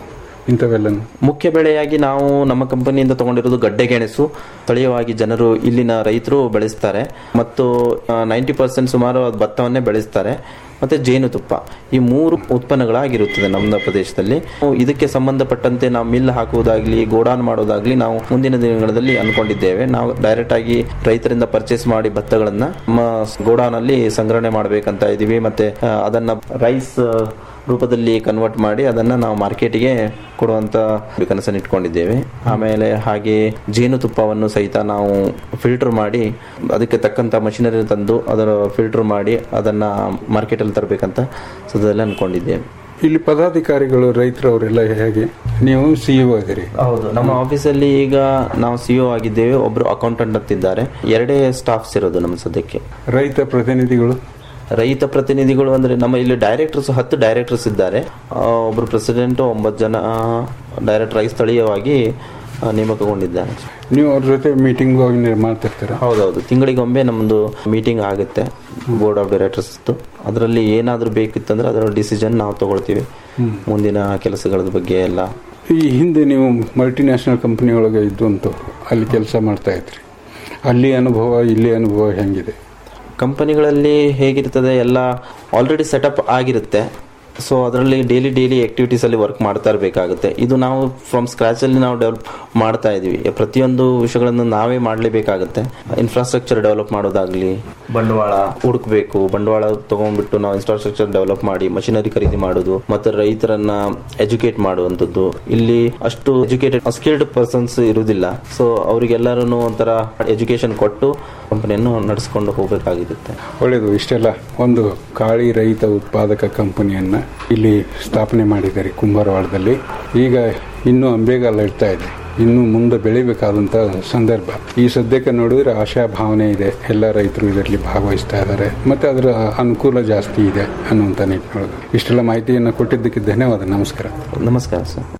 Speaker 12: ಇಂಥವೆಲ್ಲನು
Speaker 14: ಮುಖ್ಯ ಬೆಳೆಯಾಗಿ ನಾವು ನಮ್ಮ ಕಂಪನಿಯಿಂದ ತಗೊಂಡಿರೋದು ಗಡ್ಡೆ ಗೆಣಸು ಸ್ಥಳೀಯವಾಗಿ ಜನರು ಇಲ್ಲಿನ ರೈತರು ಬೆಳೆಸ್ತಾರೆ ಮತ್ತು ನೈಂಟಿ ಪರ್ಸೆಂಟ್ ಸುಮಾರು ಅದು ಭತ್ತವನ್ನೇ ಬೆಳೆಸ್ತಾರೆ ಮತ್ತೆ ಜೇನುತುಪ್ಪ ಈ ಮೂರು ಉತ್ಪನ್ನಗಳಾಗಿರುತ್ತದೆ ನಮ್ಮ ಪ್ರದೇಶದಲ್ಲಿ ಇದಕ್ಕೆ ಸಂಬಂಧಪಟ್ಟಂತೆ ನಾವು ಮಿಲ್ ಹಾಕುವುದಾಗ್ಲಿ ಗೋಡಾನ್ ಮಾಡೋದಾಗ್ಲಿ ನಾವು ಮುಂದಿನ ದಿನಗಳಲ್ಲಿ ಅನ್ಕೊಂಡಿದ್ದೇವೆ ನಾವು ಡೈರೆಕ್ಟ್ ಆಗಿ ರೈತರಿಂದ ಪರ್ಚೇಸ್ ಮಾಡಿ ಭತ್ತಗಳನ್ನ ನಮ್ಮ ಗೋಡಾನ್ ಅಲ್ಲಿ ಸಂಗ್ರಹಣೆ ಮಾಡಬೇಕಂತ ಇದೀವಿ ಮತ್ತೆ ಆ, ಅದನ್ನ ರೈಸ್ ರೂಪದಲ್ಲಿ ಕನ್ವರ್ಟ್ ಮಾಡಿ ಅದನ್ನ ನಾವು ಮಾರ್ಕೆಟ್ಗೆ ಕೊಡುವಂತ ಕನಸನ್ನು ಇಟ್ಕೊಂಡಿದ್ದೇವೆ ಆಮೇಲೆ ಹಾಗೆ ಜೇನುತುಪ್ಪವನ್ನು ಸಹಿತ ನಾವು ಫಿಲ್ಟರ್ ಮಾಡಿ ಅದಕ್ಕೆ ತಕ್ಕಂತ ಮಷಿನರಿ ತಂದು ಅದರ ಫಿಲ್ಟರ್ ಮಾಡಿ ಅದನ್ನ ಮಾರ್ಕೆಟ್ ಅಲ್ಲಿ ತರಬೇಕಂತ ಸದ್ಯದಲ್ಲಿ ಅನ್ಕೊಂಡಿದ್ದೇವೆ
Speaker 12: ಇಲ್ಲಿ ಪದಾಧಿಕಾರಿಗಳು ರೈತರವರೆಲ್ಲ ಹೇಗೆ ನೀವು ಸಿಇಒ ಇದ್ದೀರಿ
Speaker 14: ಹೌದು ನಮ್ಮ ಆಫೀಸಲ್ಲಿ ಈಗ ನಾವು ಸಿಇಒ ಆಗಿದ್ದೇವೆ ಒಬ್ರು ಅಕೌಂಟೆಂಟ್ ಅಂತಿದ್ದಾರೆ ಎರಡೇ ಸ್ಟಾಫ್ಸ್ ಇರೋದು ನಮ್ಮ ಸದ್ಯಕ್ಕೆ
Speaker 12: ರೈತ ಪ್ರತಿನಿಧಿಗಳು
Speaker 14: ರೈತ ಪ್ರತಿನಿಧಿಗಳು ಅಂದ್ರೆ ನಮ್ಮ ಇಲ್ಲಿ ಡೈರೆಕ್ಟರ್ಸ್ ಹತ್ತು ಡೈರೆಕ್ಟರ್ಸ್ ಇದ್ದಾರೆ ಆ, ಒಬ್ರು ಪ್ರೆಸಿಡೆಂಟ್ ಒಂಬತ್ತು ಜನ ಡೈರೆಕ್ಟರ್ ಆಗಿ ಸ್ಥಳೀಯವಾಗಿ ಆ, ನೇಮಕಗೊಂಡಿದ್ದಾರೆ
Speaker 12: ನೀವು ಅವ್ರ ಜೊತೆ ಮೀಟಿಂಗ್ ಮಾಡ್ತಿರ್ತೀರ
Speaker 14: ಹೌದೌದು ತಿಂಗಳಿಗೊಮ್ಮೆ ನಮ್ಮದು ಮೀಟಿಂಗ್ ಆಗುತ್ತೆ ಬೋರ್ಡ್ ಆಫ್ ಡೈರೆಕ್ಟರ್ಸ್ ಅದರಲ್ಲಿ ಏನಾದರೂ ಬೇಕಿತ್ತಂದ್ರೆ ಅದರ ಡಿಸಿಷನ್ ನಾವು ತಗೊಳ್ತೀವಿ
Speaker 12: ಹ್ಮ್.
Speaker 14: ಮುಂದಿನ ಕೆಲಸಗಳ ಬಗ್ಗೆ ಎಲ್ಲ
Speaker 12: ಈ ಹಿಂದೆ ನೀವು ಮಲ್ಟಿನ್ಯಾಷನಲ್ ಕಂಪನಿ ಒಳಗೆ ಇದ್ದಂತು ಅಲ್ಲಿ ಕೆಲಸ ಮಾಡ್ತಾ ಇದ್ರಿ ಅಲ್ಲಿ ಅನುಭವ ಇಲ್ಲಿ ಅನುಭವ ಹೆಂಗಿದೆ
Speaker 14: ಕಂಪನಿಗಳಲ್ಲಿ ಹೇಗಿರ್ತದೆ ಎಲ್ಲ ಆಲ್ರೆಡಿ ಸೆಟಪ್ ಆಗಿರುತ್ತೆ ಸೊ ಅದರಲ್ಲಿ ಡೈಲಿ ಡೈಲಿ ಆಕ್ಟಿವಿಟೀಸ್ ಅಲ್ಲಿ ವರ್ಕ್ ಮಾಡ್ತಾ ಇರಬೇಕಾಗುತ್ತೆ ಇದು ನಾವು ಫ್ರಮ್ ಸ್ಕ್ರಾಚ್ ಅಲ್ಲಿ ನಾವು ಡೆವಲಪ್ ಮಾಡ್ತಾ ಇದೀವಿ ಪ್ರತಿಯೊಂದು ವಿಷಯಗಳನ್ನು ನಾವೇ ಮಾಡಲೇಬೇಕಾಗುತ್ತೆ ಇನ್ಫ್ರಾಸ್ಟ್ರಕ್ಚರ್ ಡೆವಲಪ್ ಮಾಡೋದಾಗ್ಲಿ ಬಂಡವಾಳ ಹುಡುಕ್ಬೇಕು ಬಂಡವಾಳ ತಗೊಂಡ್ಬಿಟ್ಟು ನಾವು ಇನ್ಫ್ರಾಸ್ಟ್ರಕ್ಚರ್ ಡೆವಲಪ್ ಮಾಡಿ ಮಷಿನರಿ ಖರೀದಿ ಮಾಡೋದು ಮತ್ತೆ ರೈತರನ್ನ ಎಜುಕೇಟ್ ಮಾಡುವಂಥದ್ದು ಇಲ್ಲಿ ಅಷ್ಟು ಎಜುಕೇಟೆಡ್ ಸ್ಕಿಲ್ಡ್ ಪರ್ಸನ್ಸ್ ಇರುವುದಿಲ್ಲ ಸೊ ಅವರಿಗೆಲ್ಲರೂ ಒಂಥರ ಎಜುಕೇಶನ್ ಕೊಟ್ಟು ಕಂಪನಿಯನ್ನು ನಡೆಸ್ಕೊಂಡು ಹೋಗಬೇಕಾಗಿರುತ್ತೆ
Speaker 12: ಒಳ್ಳೆಯದು ಇಷ್ಟೆಲ್ಲ ಒಂದು ಕಾಳಿ ರೈತ ಉತ್ಪಾದಕ ಕಂಪನಿಯನ್ನ ಇಲ್ಲಿ ಸ್ಥಾಪನೆ ಮಾಡಿದ್ದಾರೆ ಕುಂಬಾರವಾಡದಲ್ಲಿ ಈಗ ಇನ್ನೂ ಅಂಬೆಗಾಲ ಇಡ್ತಾ ಇದೆ ಇನ್ನು ಮುಂದೆ ಬೆಳಿಬೇಕಾದಂತ ಸಂದರ್ಭ ಈ ಸದ್ಯಕ್ಕೆ ನೋಡಿದ್ರೆ ಆಶಾ ಭಾವನೆ ಇದೆ ಎಲ್ಲ ರೈತರು ಇದರಲ್ಲಿ ಭಾಗವಹಿಸ್ತಾ ಇದ್ದಾರೆ ಮತ್ತೆ ಅದರ ಅನುಕೂಲ ಜಾಸ್ತಿ ಇದೆ ಅನ್ನುವಂಥ ನಿಟ್ಟಿನೊಳಗೆ ಇಷ್ಟೆಲ್ಲ ಮಾಹಿತಿಯನ್ನು ಕೊಟ್ಟಿದ್ದಕ್ಕೆ ಧನ್ಯವಾದ ನಮಸ್ಕಾರ
Speaker 14: ನಮಸ್ಕಾರ ಸರ್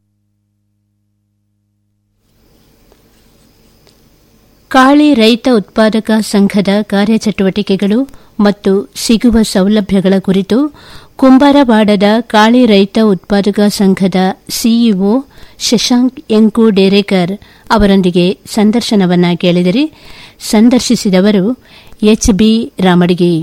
Speaker 11: ಕಾಳಿ ರೈತ ಉತ್ಪಾದಕ ಸಂಘದ ಕಾರ್ಯಚಟುವಟಿಕೆಗಳು ಮತ್ತು ಸಿಗುವ ಸೌಲಭ್ಯಗಳ ಕುರಿತು ಕುಂಬಾರವಾಡದ ಕಾಳಿ ರೈತ ಉತ್ಪಾದಕ ಸಂಘದ ಸಿಇಒ ಶಶಾಂಕ್ ಎಂಕು ಡೇರೇಕರ್ ಅವರೊಂದಿಗೆ ಸಂದರ್ಶನವನ್ನ ಕೇಳಿದರೆ ಸಂದರ್ಶಿಸಿದವರು ಎಚ್ಬಿ ರಾಮಡಿಗೆ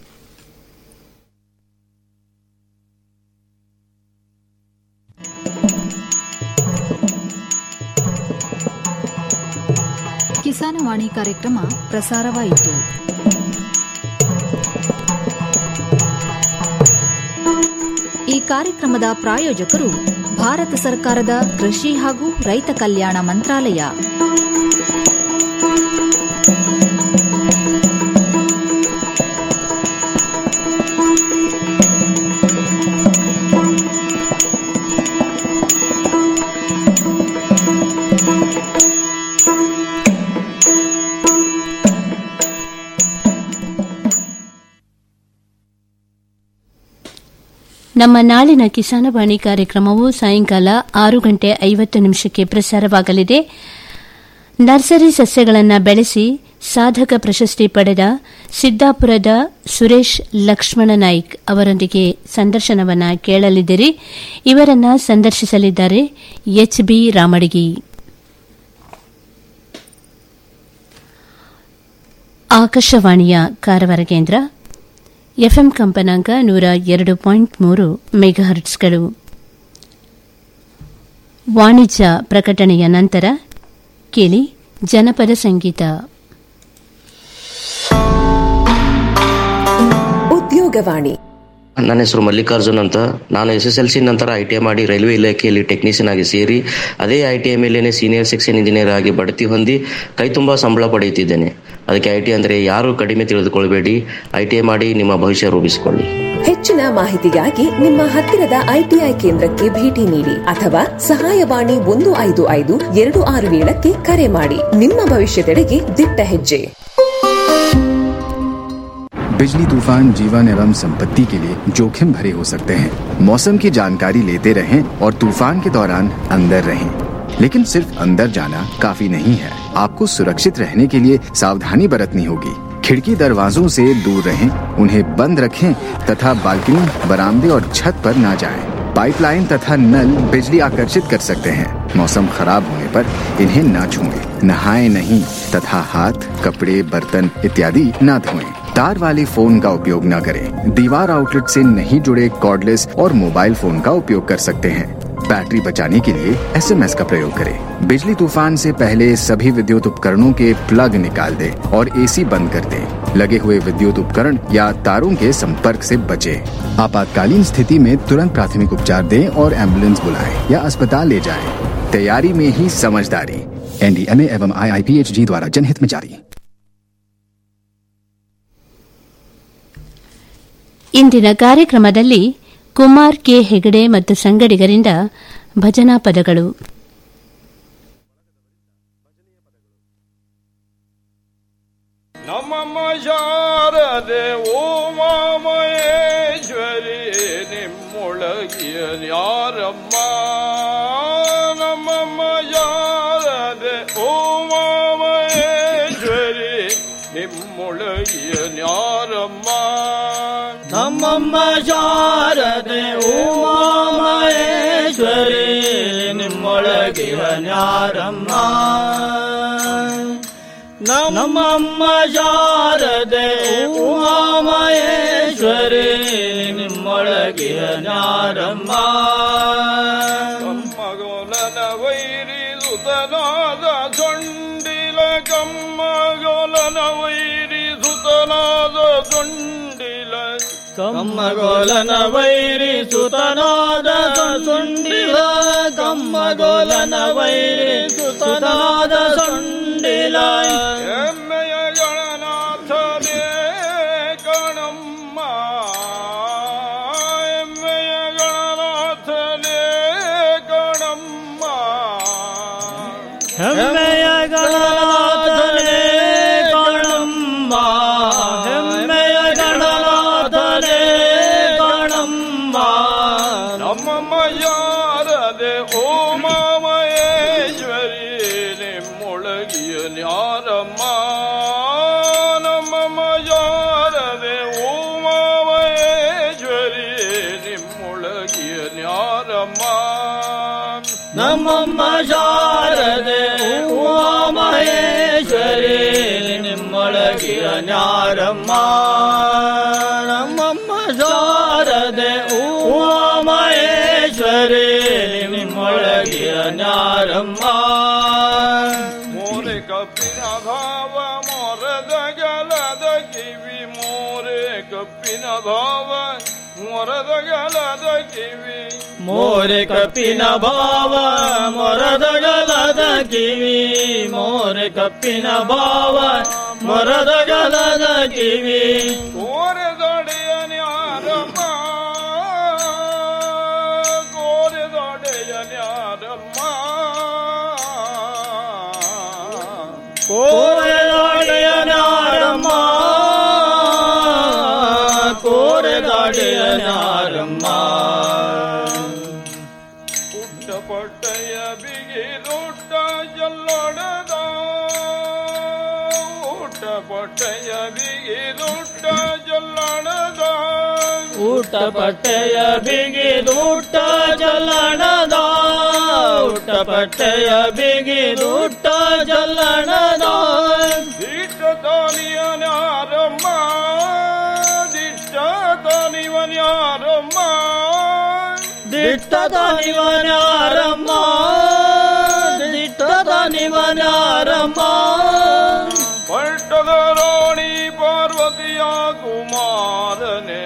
Speaker 1: ಕಿಸಾನವಾಣಿ ಕಾರ್ಯಕ್ರಮ ಪ್ರಸಾರವಾಯಿತು ಈ ಕಾರ್ಯಕ್ರಮದ ಪ್ರಾಯೋಜಕರು ಭಾರತ ಸರ್ಕಾರದ ಕೃಷಿ ಹಾಗೂ ರೈತ ಕಲ್ಯಾಣ ಮಂತ್ರಾಲಯ
Speaker 11: ನಮ್ಮ ನಾಳಿನ ಕಿಸಾನವಾಣಿ ಕಾರ್ಯಕ್ರಮವು ಸಾಯಂಕಾಲ ಆರು ಗಂಟೆ ಐವತ್ತು ನಿಮಿಷಕ್ಕೆ ಪ್ರಸಾರವಾಗಲಿದೆ ನರ್ಸರಿ ಸಸ್ಯಗಳನ್ನು ಬೆಳೆಸಿ ಸಾಧಕ ಪ್ರಶಸ್ತಿ ಪಡೆದ ಸಿದ್ದಾಪುರದ ಸುರೇಶ್ ಲಕ್ಷ್ಮಣ ನಾಯ್ಕ್ ಅವರೊಂದಿಗೆ ಸಂದರ್ಶನವನ್ನ ಕೇಳಲಿದ್ದೀರಿ ಇವರನ್ನ ಸಂದರ್ಶಿಸಲಿದ್ದಾರೆ ಎಚ್ಬಿ ರಾಮಡಿಗಿ ಆಕಾಶವಾಣಿಯ ಕಾರವಾರ ಕೇಂದ್ರ ಎಫ್ಎಂ ಕಂಪನಾಂಕ ನೂರ ಎರಡು ಪಾಯಿಂಟ್ ಮೂರು ಮೆಗಾಹರ್ಟ್ಸ್ಗಳು ವಾಣಿಜ್ಯ ಪ್ರಕಟಣೆಯ ನಂತರ ಕೇಳಿ ಜನಪದ ಸಂಗೀತ
Speaker 15: ಉದ್ಯೋಗವಾಣಿ
Speaker 16: ನನ್ನ ಹೆಸರು ಮಲ್ಲಿಕಾರ್ಜುನ್ ಅಂತ ನಾನು ಎಸ್ ಎಸ್ ಎಲ್ ಸಿ ನಂತರ ಐ ಟಿ ಐ ಮಾಡಿ ರೈಲ್ವೆ ಇಲಾಖೆಯಲ್ಲಿ ಟೆಕ್ನಿಷಿಯನ್ ಆಗಿ ಸೇರಿ ಅದೇ ಐ ಟಿ ಐ ಮೇಲೇನೆ ಸೀನಿಯರ್ ಸೆಕ್ಷನ್ ಇಂಜಿನಿಯರ್ ಆಗಿ ಬಡ್ತಿ ಹೊಂದಿ ಕೈ ತುಂಬಾ ಸಂಬಳ ಪಡೆಯುತ್ತಿದ್ದೇನೆ ಅದಕ್ಕೆ ಐ ಟಿ ಅಂದರೆ ಯಾರು ಕಡಿಮೆ ತಿಳಿದುಕೊಳ್ಬೇಡಿ ಐ ಟಿ ಐ ಮಾಡಿ ನಿಮ್ಮ ಭವಿಷ್ಯ ರೂಪಿಸಿಕೊಳ್ಳಿ
Speaker 15: ಹೆಚ್ಚಿನ ಮಾಹಿತಿಗಾಗಿ ನಿಮ್ಮ ಹತ್ತಿರದ ಐಟಿಐ ಕೇಂದ್ರಕ್ಕೆ ಭೇಟಿ ನೀಡಿ ಅಥವಾ ಸಹಾಯವಾಣಿ ಒಂದು ಐದು ಐದು ಎರಡು ಆರು ಏಳಕ್ಕೆ ಕರೆ ಮಾಡಿ ನಿಮ್ಮ ಭವಿಷ್ಯದೆಡೆಗೆ ದಿಟ್ಟ ಹೆಜ್ಜೆ
Speaker 17: बिजली तूफान जीवन एवं संपत्ति के लिए जोखिम भरे हो सकते हैं मौसम की जानकारी लेते रहें और तूफान के दौरान अंदर रहें लेकिन सिर्फ अंदर जाना काफी नहीं है आपको सुरक्षित रहने के लिए सावधानी बरतनी होगी खिड़की दरवाजों से दूर रहें उन्हें बंद रखें तथा बालकनी बरामदे और छत पर न जाएं। पाइपलाइन तथा नल बिजली आकर्षित कर सकते हैं मौसम खराब होने पर इन्हें ना छुएं, नहाएं नहीं तथा हाथ कपड़े बर्तन इत्यादि ना धोएं। तार वाले फोन का उपयोग न करें दीवार आउटलेट से नहीं जुड़े कॉर्डलेस और मोबाइल फोन का उपयोग कर सकते हैं बैटरी बचाने के लिए एसएमएस का प्रयोग करें बिजली तूफान से पहले सभी विद्युत उपकरणों के प्लग निकाल दें और एसी बंद कर दें लगे हुए विद्युत उपकरण या तारों के संपर्क से बचें आपातकालीन स्थिति में तुरंत प्राथमिक उपचार दें और एम्बुलेंस बुलाएं या अस्पताल ले जाएं तैयारी में ही समझदारी एनडीएमए एवं आईआईपीएचजी द्वारा जनहित में जारी
Speaker 11: ಇಂದಿನ ಕಾರ್ಯಕ್ರಮದಲ್ಲಿ ಕುಮಾರ್ ಕೆ ಹೆಗಡೆ ಮತ್ತು ಸಂಗಡಿಗರಿಂದ ಭಜನಾ ಪದಗಳು
Speaker 18: ನಮ್ಮಮ್ಮ ಶಾರದೆ ಓಮಾಮಹೇಶ್ವರಿ ನಿಮ್ಮೊಳಗಿಯ ಯಾರಮ್ಮ ನಮ್ಮಮ್ಮ ಶಾರದೆ ಓಮಾಮಹೇಶ್ವರಿ ನಿಮ್ಮೊಳಗಿಯ ಯಾರಮ್ಮ
Speaker 19: ನಮ್ಮಮ್ಮ ಶಾರದೆ ಉಮಾಮಹೇಶ್ವರಿ ನಿಮ್ಮೊಳಗಿವ ನ್ಯಾರಮ್ಮ ನಮ್ಮಮ್ಮ ಶಾರದೆ ಉಮಾಮಹೇಶ್ವರಿ ನಿಮ್ಮೊಳಗಿವ ನ್ಯಾರಮ್ಮ
Speaker 18: ಕಮ್ಮಗೋಲನ ವೈರಿ ಸುತನಾದ ಸೊಂಡಿಲ ಕಮ್ಮಗೋಲನ ವೈರಿ ಸುತನಾದ ಸೊಂಡಿಲ
Speaker 19: ಕಮ್ಮಗೋಲನ ವೈರಿ ಸುತನಾದ ಸುಂಡಿಲ ಕಮ್ಮಗೋಲನ ವೈರಿ ಸುತನಾದ ಸುಂಡಿಲ
Speaker 18: ಎಮ್ಮೆಯ ಗಣನಾಥನೇ ಕಣಮ್ಮ ಎಮ್ಮೆಯ ಗಣನಾಥನೇ ಕಣಮ್ಮ
Speaker 19: ಹೆಮ್ಮೆಯ ಗಣನಾಥನೇ ಕಣಮ್ಮ ಹೆಮ್ಮೆಯ ಗಣನಾಥನೇ ಕಣಮ್ಮ
Speaker 18: ನಮ್ಮಮ್ಮ ಯಾರದೆ ಓಮಾಮಹೇಶ್ವರಿ ನಿಮ್ಮೊಳಗಿಯ ನ್ಯಾರಮ್ಮ ನಮ್ಮಮ್ಮ ಯಾರದೆ ಓಮಾಮಹೇಶ್ವರಿ ನಿಮ್ಮೊಳಗಿಯ ನ್ಯಾರಮ್ಮ
Speaker 19: ನಮ್ಮಮ್ಮ ಶಾರದೆ ಉಮಾಮಹೇಶ್ವರಿ ನಿಮ್ಮೊಳಗಿಯ ನ್ಯಾರಮ್ಮ ನಮ್ಮಮ್ಮ ಶಾರದೆ ಉಮಾಮಹೇಶ್ವರಿ ನಿಮ್ಮೊಳಗಿಯ ನ್ಯಾರಮ್ಮ
Speaker 18: ಮೋರೆ ಕಪ್ಪಿನ ಭಾವ ಮೊರದ ಗಲದ ಕಿವಿ ಮೋರೆ ಕಪ್ಪಿನ ಭಾವ ಮೊರದ ಗಲದ ಕಿವಿ
Speaker 19: ಮೋರೆ ಕಪ್ಪಿನ ಭಾವ ಮೊರದಗಲದ ಕಿವಿ ಮೋರೆ ಕಪ್ಪಿನ ಭಾವ ಮೊರದಗಲದ ಕಿವಿ
Speaker 18: ಕೋರೆ ದೊಡೆಯ ನ್ಯಾರಮ್ಮ ಕೋರೆ ದೊಡೆಯ ನ್ಯಾರಮ್ಮ
Speaker 19: ಕೋರೆದಾಡೆಯ ನಾರಮ್ಮ ಕೋರೆದಾಡೆಯ ನಾರಮ್ಮ
Speaker 18: ಪುಟ್ಟ ಪಟ್ಟಯ ಬಿಗಿ ದೊಡ್ಡ ಜಲ್ಲೊಡದ ಊಟ ಪಟ್ಟಯ ಬಿಗಿ ದೊಡ್ಡ ಜಲ್ಲೊಡದ
Speaker 19: ಊಟ ಪಟ್ಟೆಯ ಬಿಗಿದೂಟ ಜಲ್ಲಣದ ಊಟ ಪಟ್ಟೆಯ ಬಿಗಿದೂಟ ಜಲ್ಲಣದ
Speaker 18: ದಿಟ್ಟ ತಾನಿಯ ನ್ಯಾರಮ್ಮ ದಿಟ್ಟ ತಾನಿವ ನ್ಯಾರಮ್ಮ
Speaker 19: ದಿಟ್ಟದ ನಿವನಾರಮ್ಮ ದಿಟ್ಟದ ನಿವನಾರಮ್ಮ
Speaker 18: ಪಟ್ಟದ ರಾಣಿ ಪಾರ್ವತಿಯ ಕುಮಾರನೇ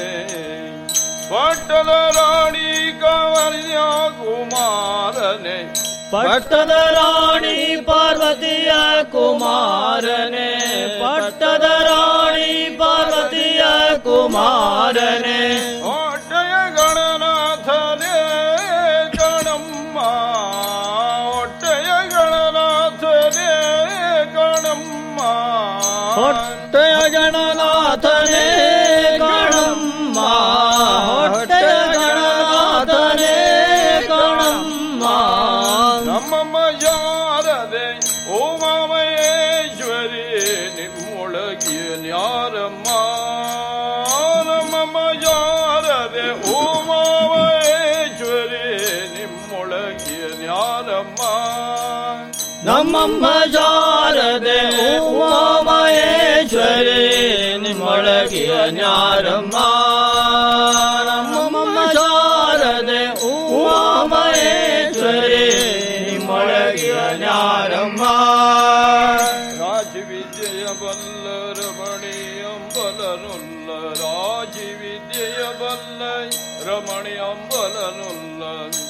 Speaker 18: ಪಟ್ಟದ ರಾಣಿ ಕವರಿಯ ಕುಮಾರನೇ
Speaker 19: ಪಟ್ಟದ ರಾಣಿ ಪಾರ್ವತಿಯ ಕುಮಾರನೇ ಪಟ್ಟದ ರಾಣಿ ಪಾರ್ವತಿಯ ಕುಮಾರನೇ
Speaker 18: ಹೊಟ್ಟೆಯ ಗಣನಾಥನೇ ಗಣಮ್ಮ ಹೊಟ್ಟೆಯ ಗಣನಾಥನೇ ಗಣಮ್ಮ
Speaker 19: ಹೊಟ್ಟೆಯ ಗಣನಾಥನೇ ಗಣಮ್ಮ ಹೊಟ್ಟೆಯ ಗಣನಾಥನೇ ಗಣಮ್ಮ
Speaker 18: ನಮ್ಮಮ್ಮ ಯಾರದೆ ಓಮಾಮಹೇಶ್ವರಿ ನಿಮ್ಮೊಳಗಿಯ ನ್ಯಾರಮ್ಮ ನಮ್ಮಮ್ಮ ಯಾರದೆ ಓಮಾಮಹೇಶ್ವರಿ
Speaker 19: ನಿಮ್ಮೊಳಗಿಯ ನ್ಯಾರಮ್ಮ ನಮ್ಮಮ್ಮ ಶಾರದೆ ಉಮಾಮಹೇಶ್ವರಿ ನಿಮ್ಮೊಳಗಿಯ ನ್ಯಾರಮ್ಮ
Speaker 18: ರಾಜಿ ವಿದ್ಯೆಯ ಬಲ್ಲ ರಮಣಿ ಅಂಬಲನುಲ್ಲ ರಾಜಿ ವಿದ್ಯೆಯ ಬಲ್ಲ ರಮಣಿ ಅಂಬಲನುಲ್ಲ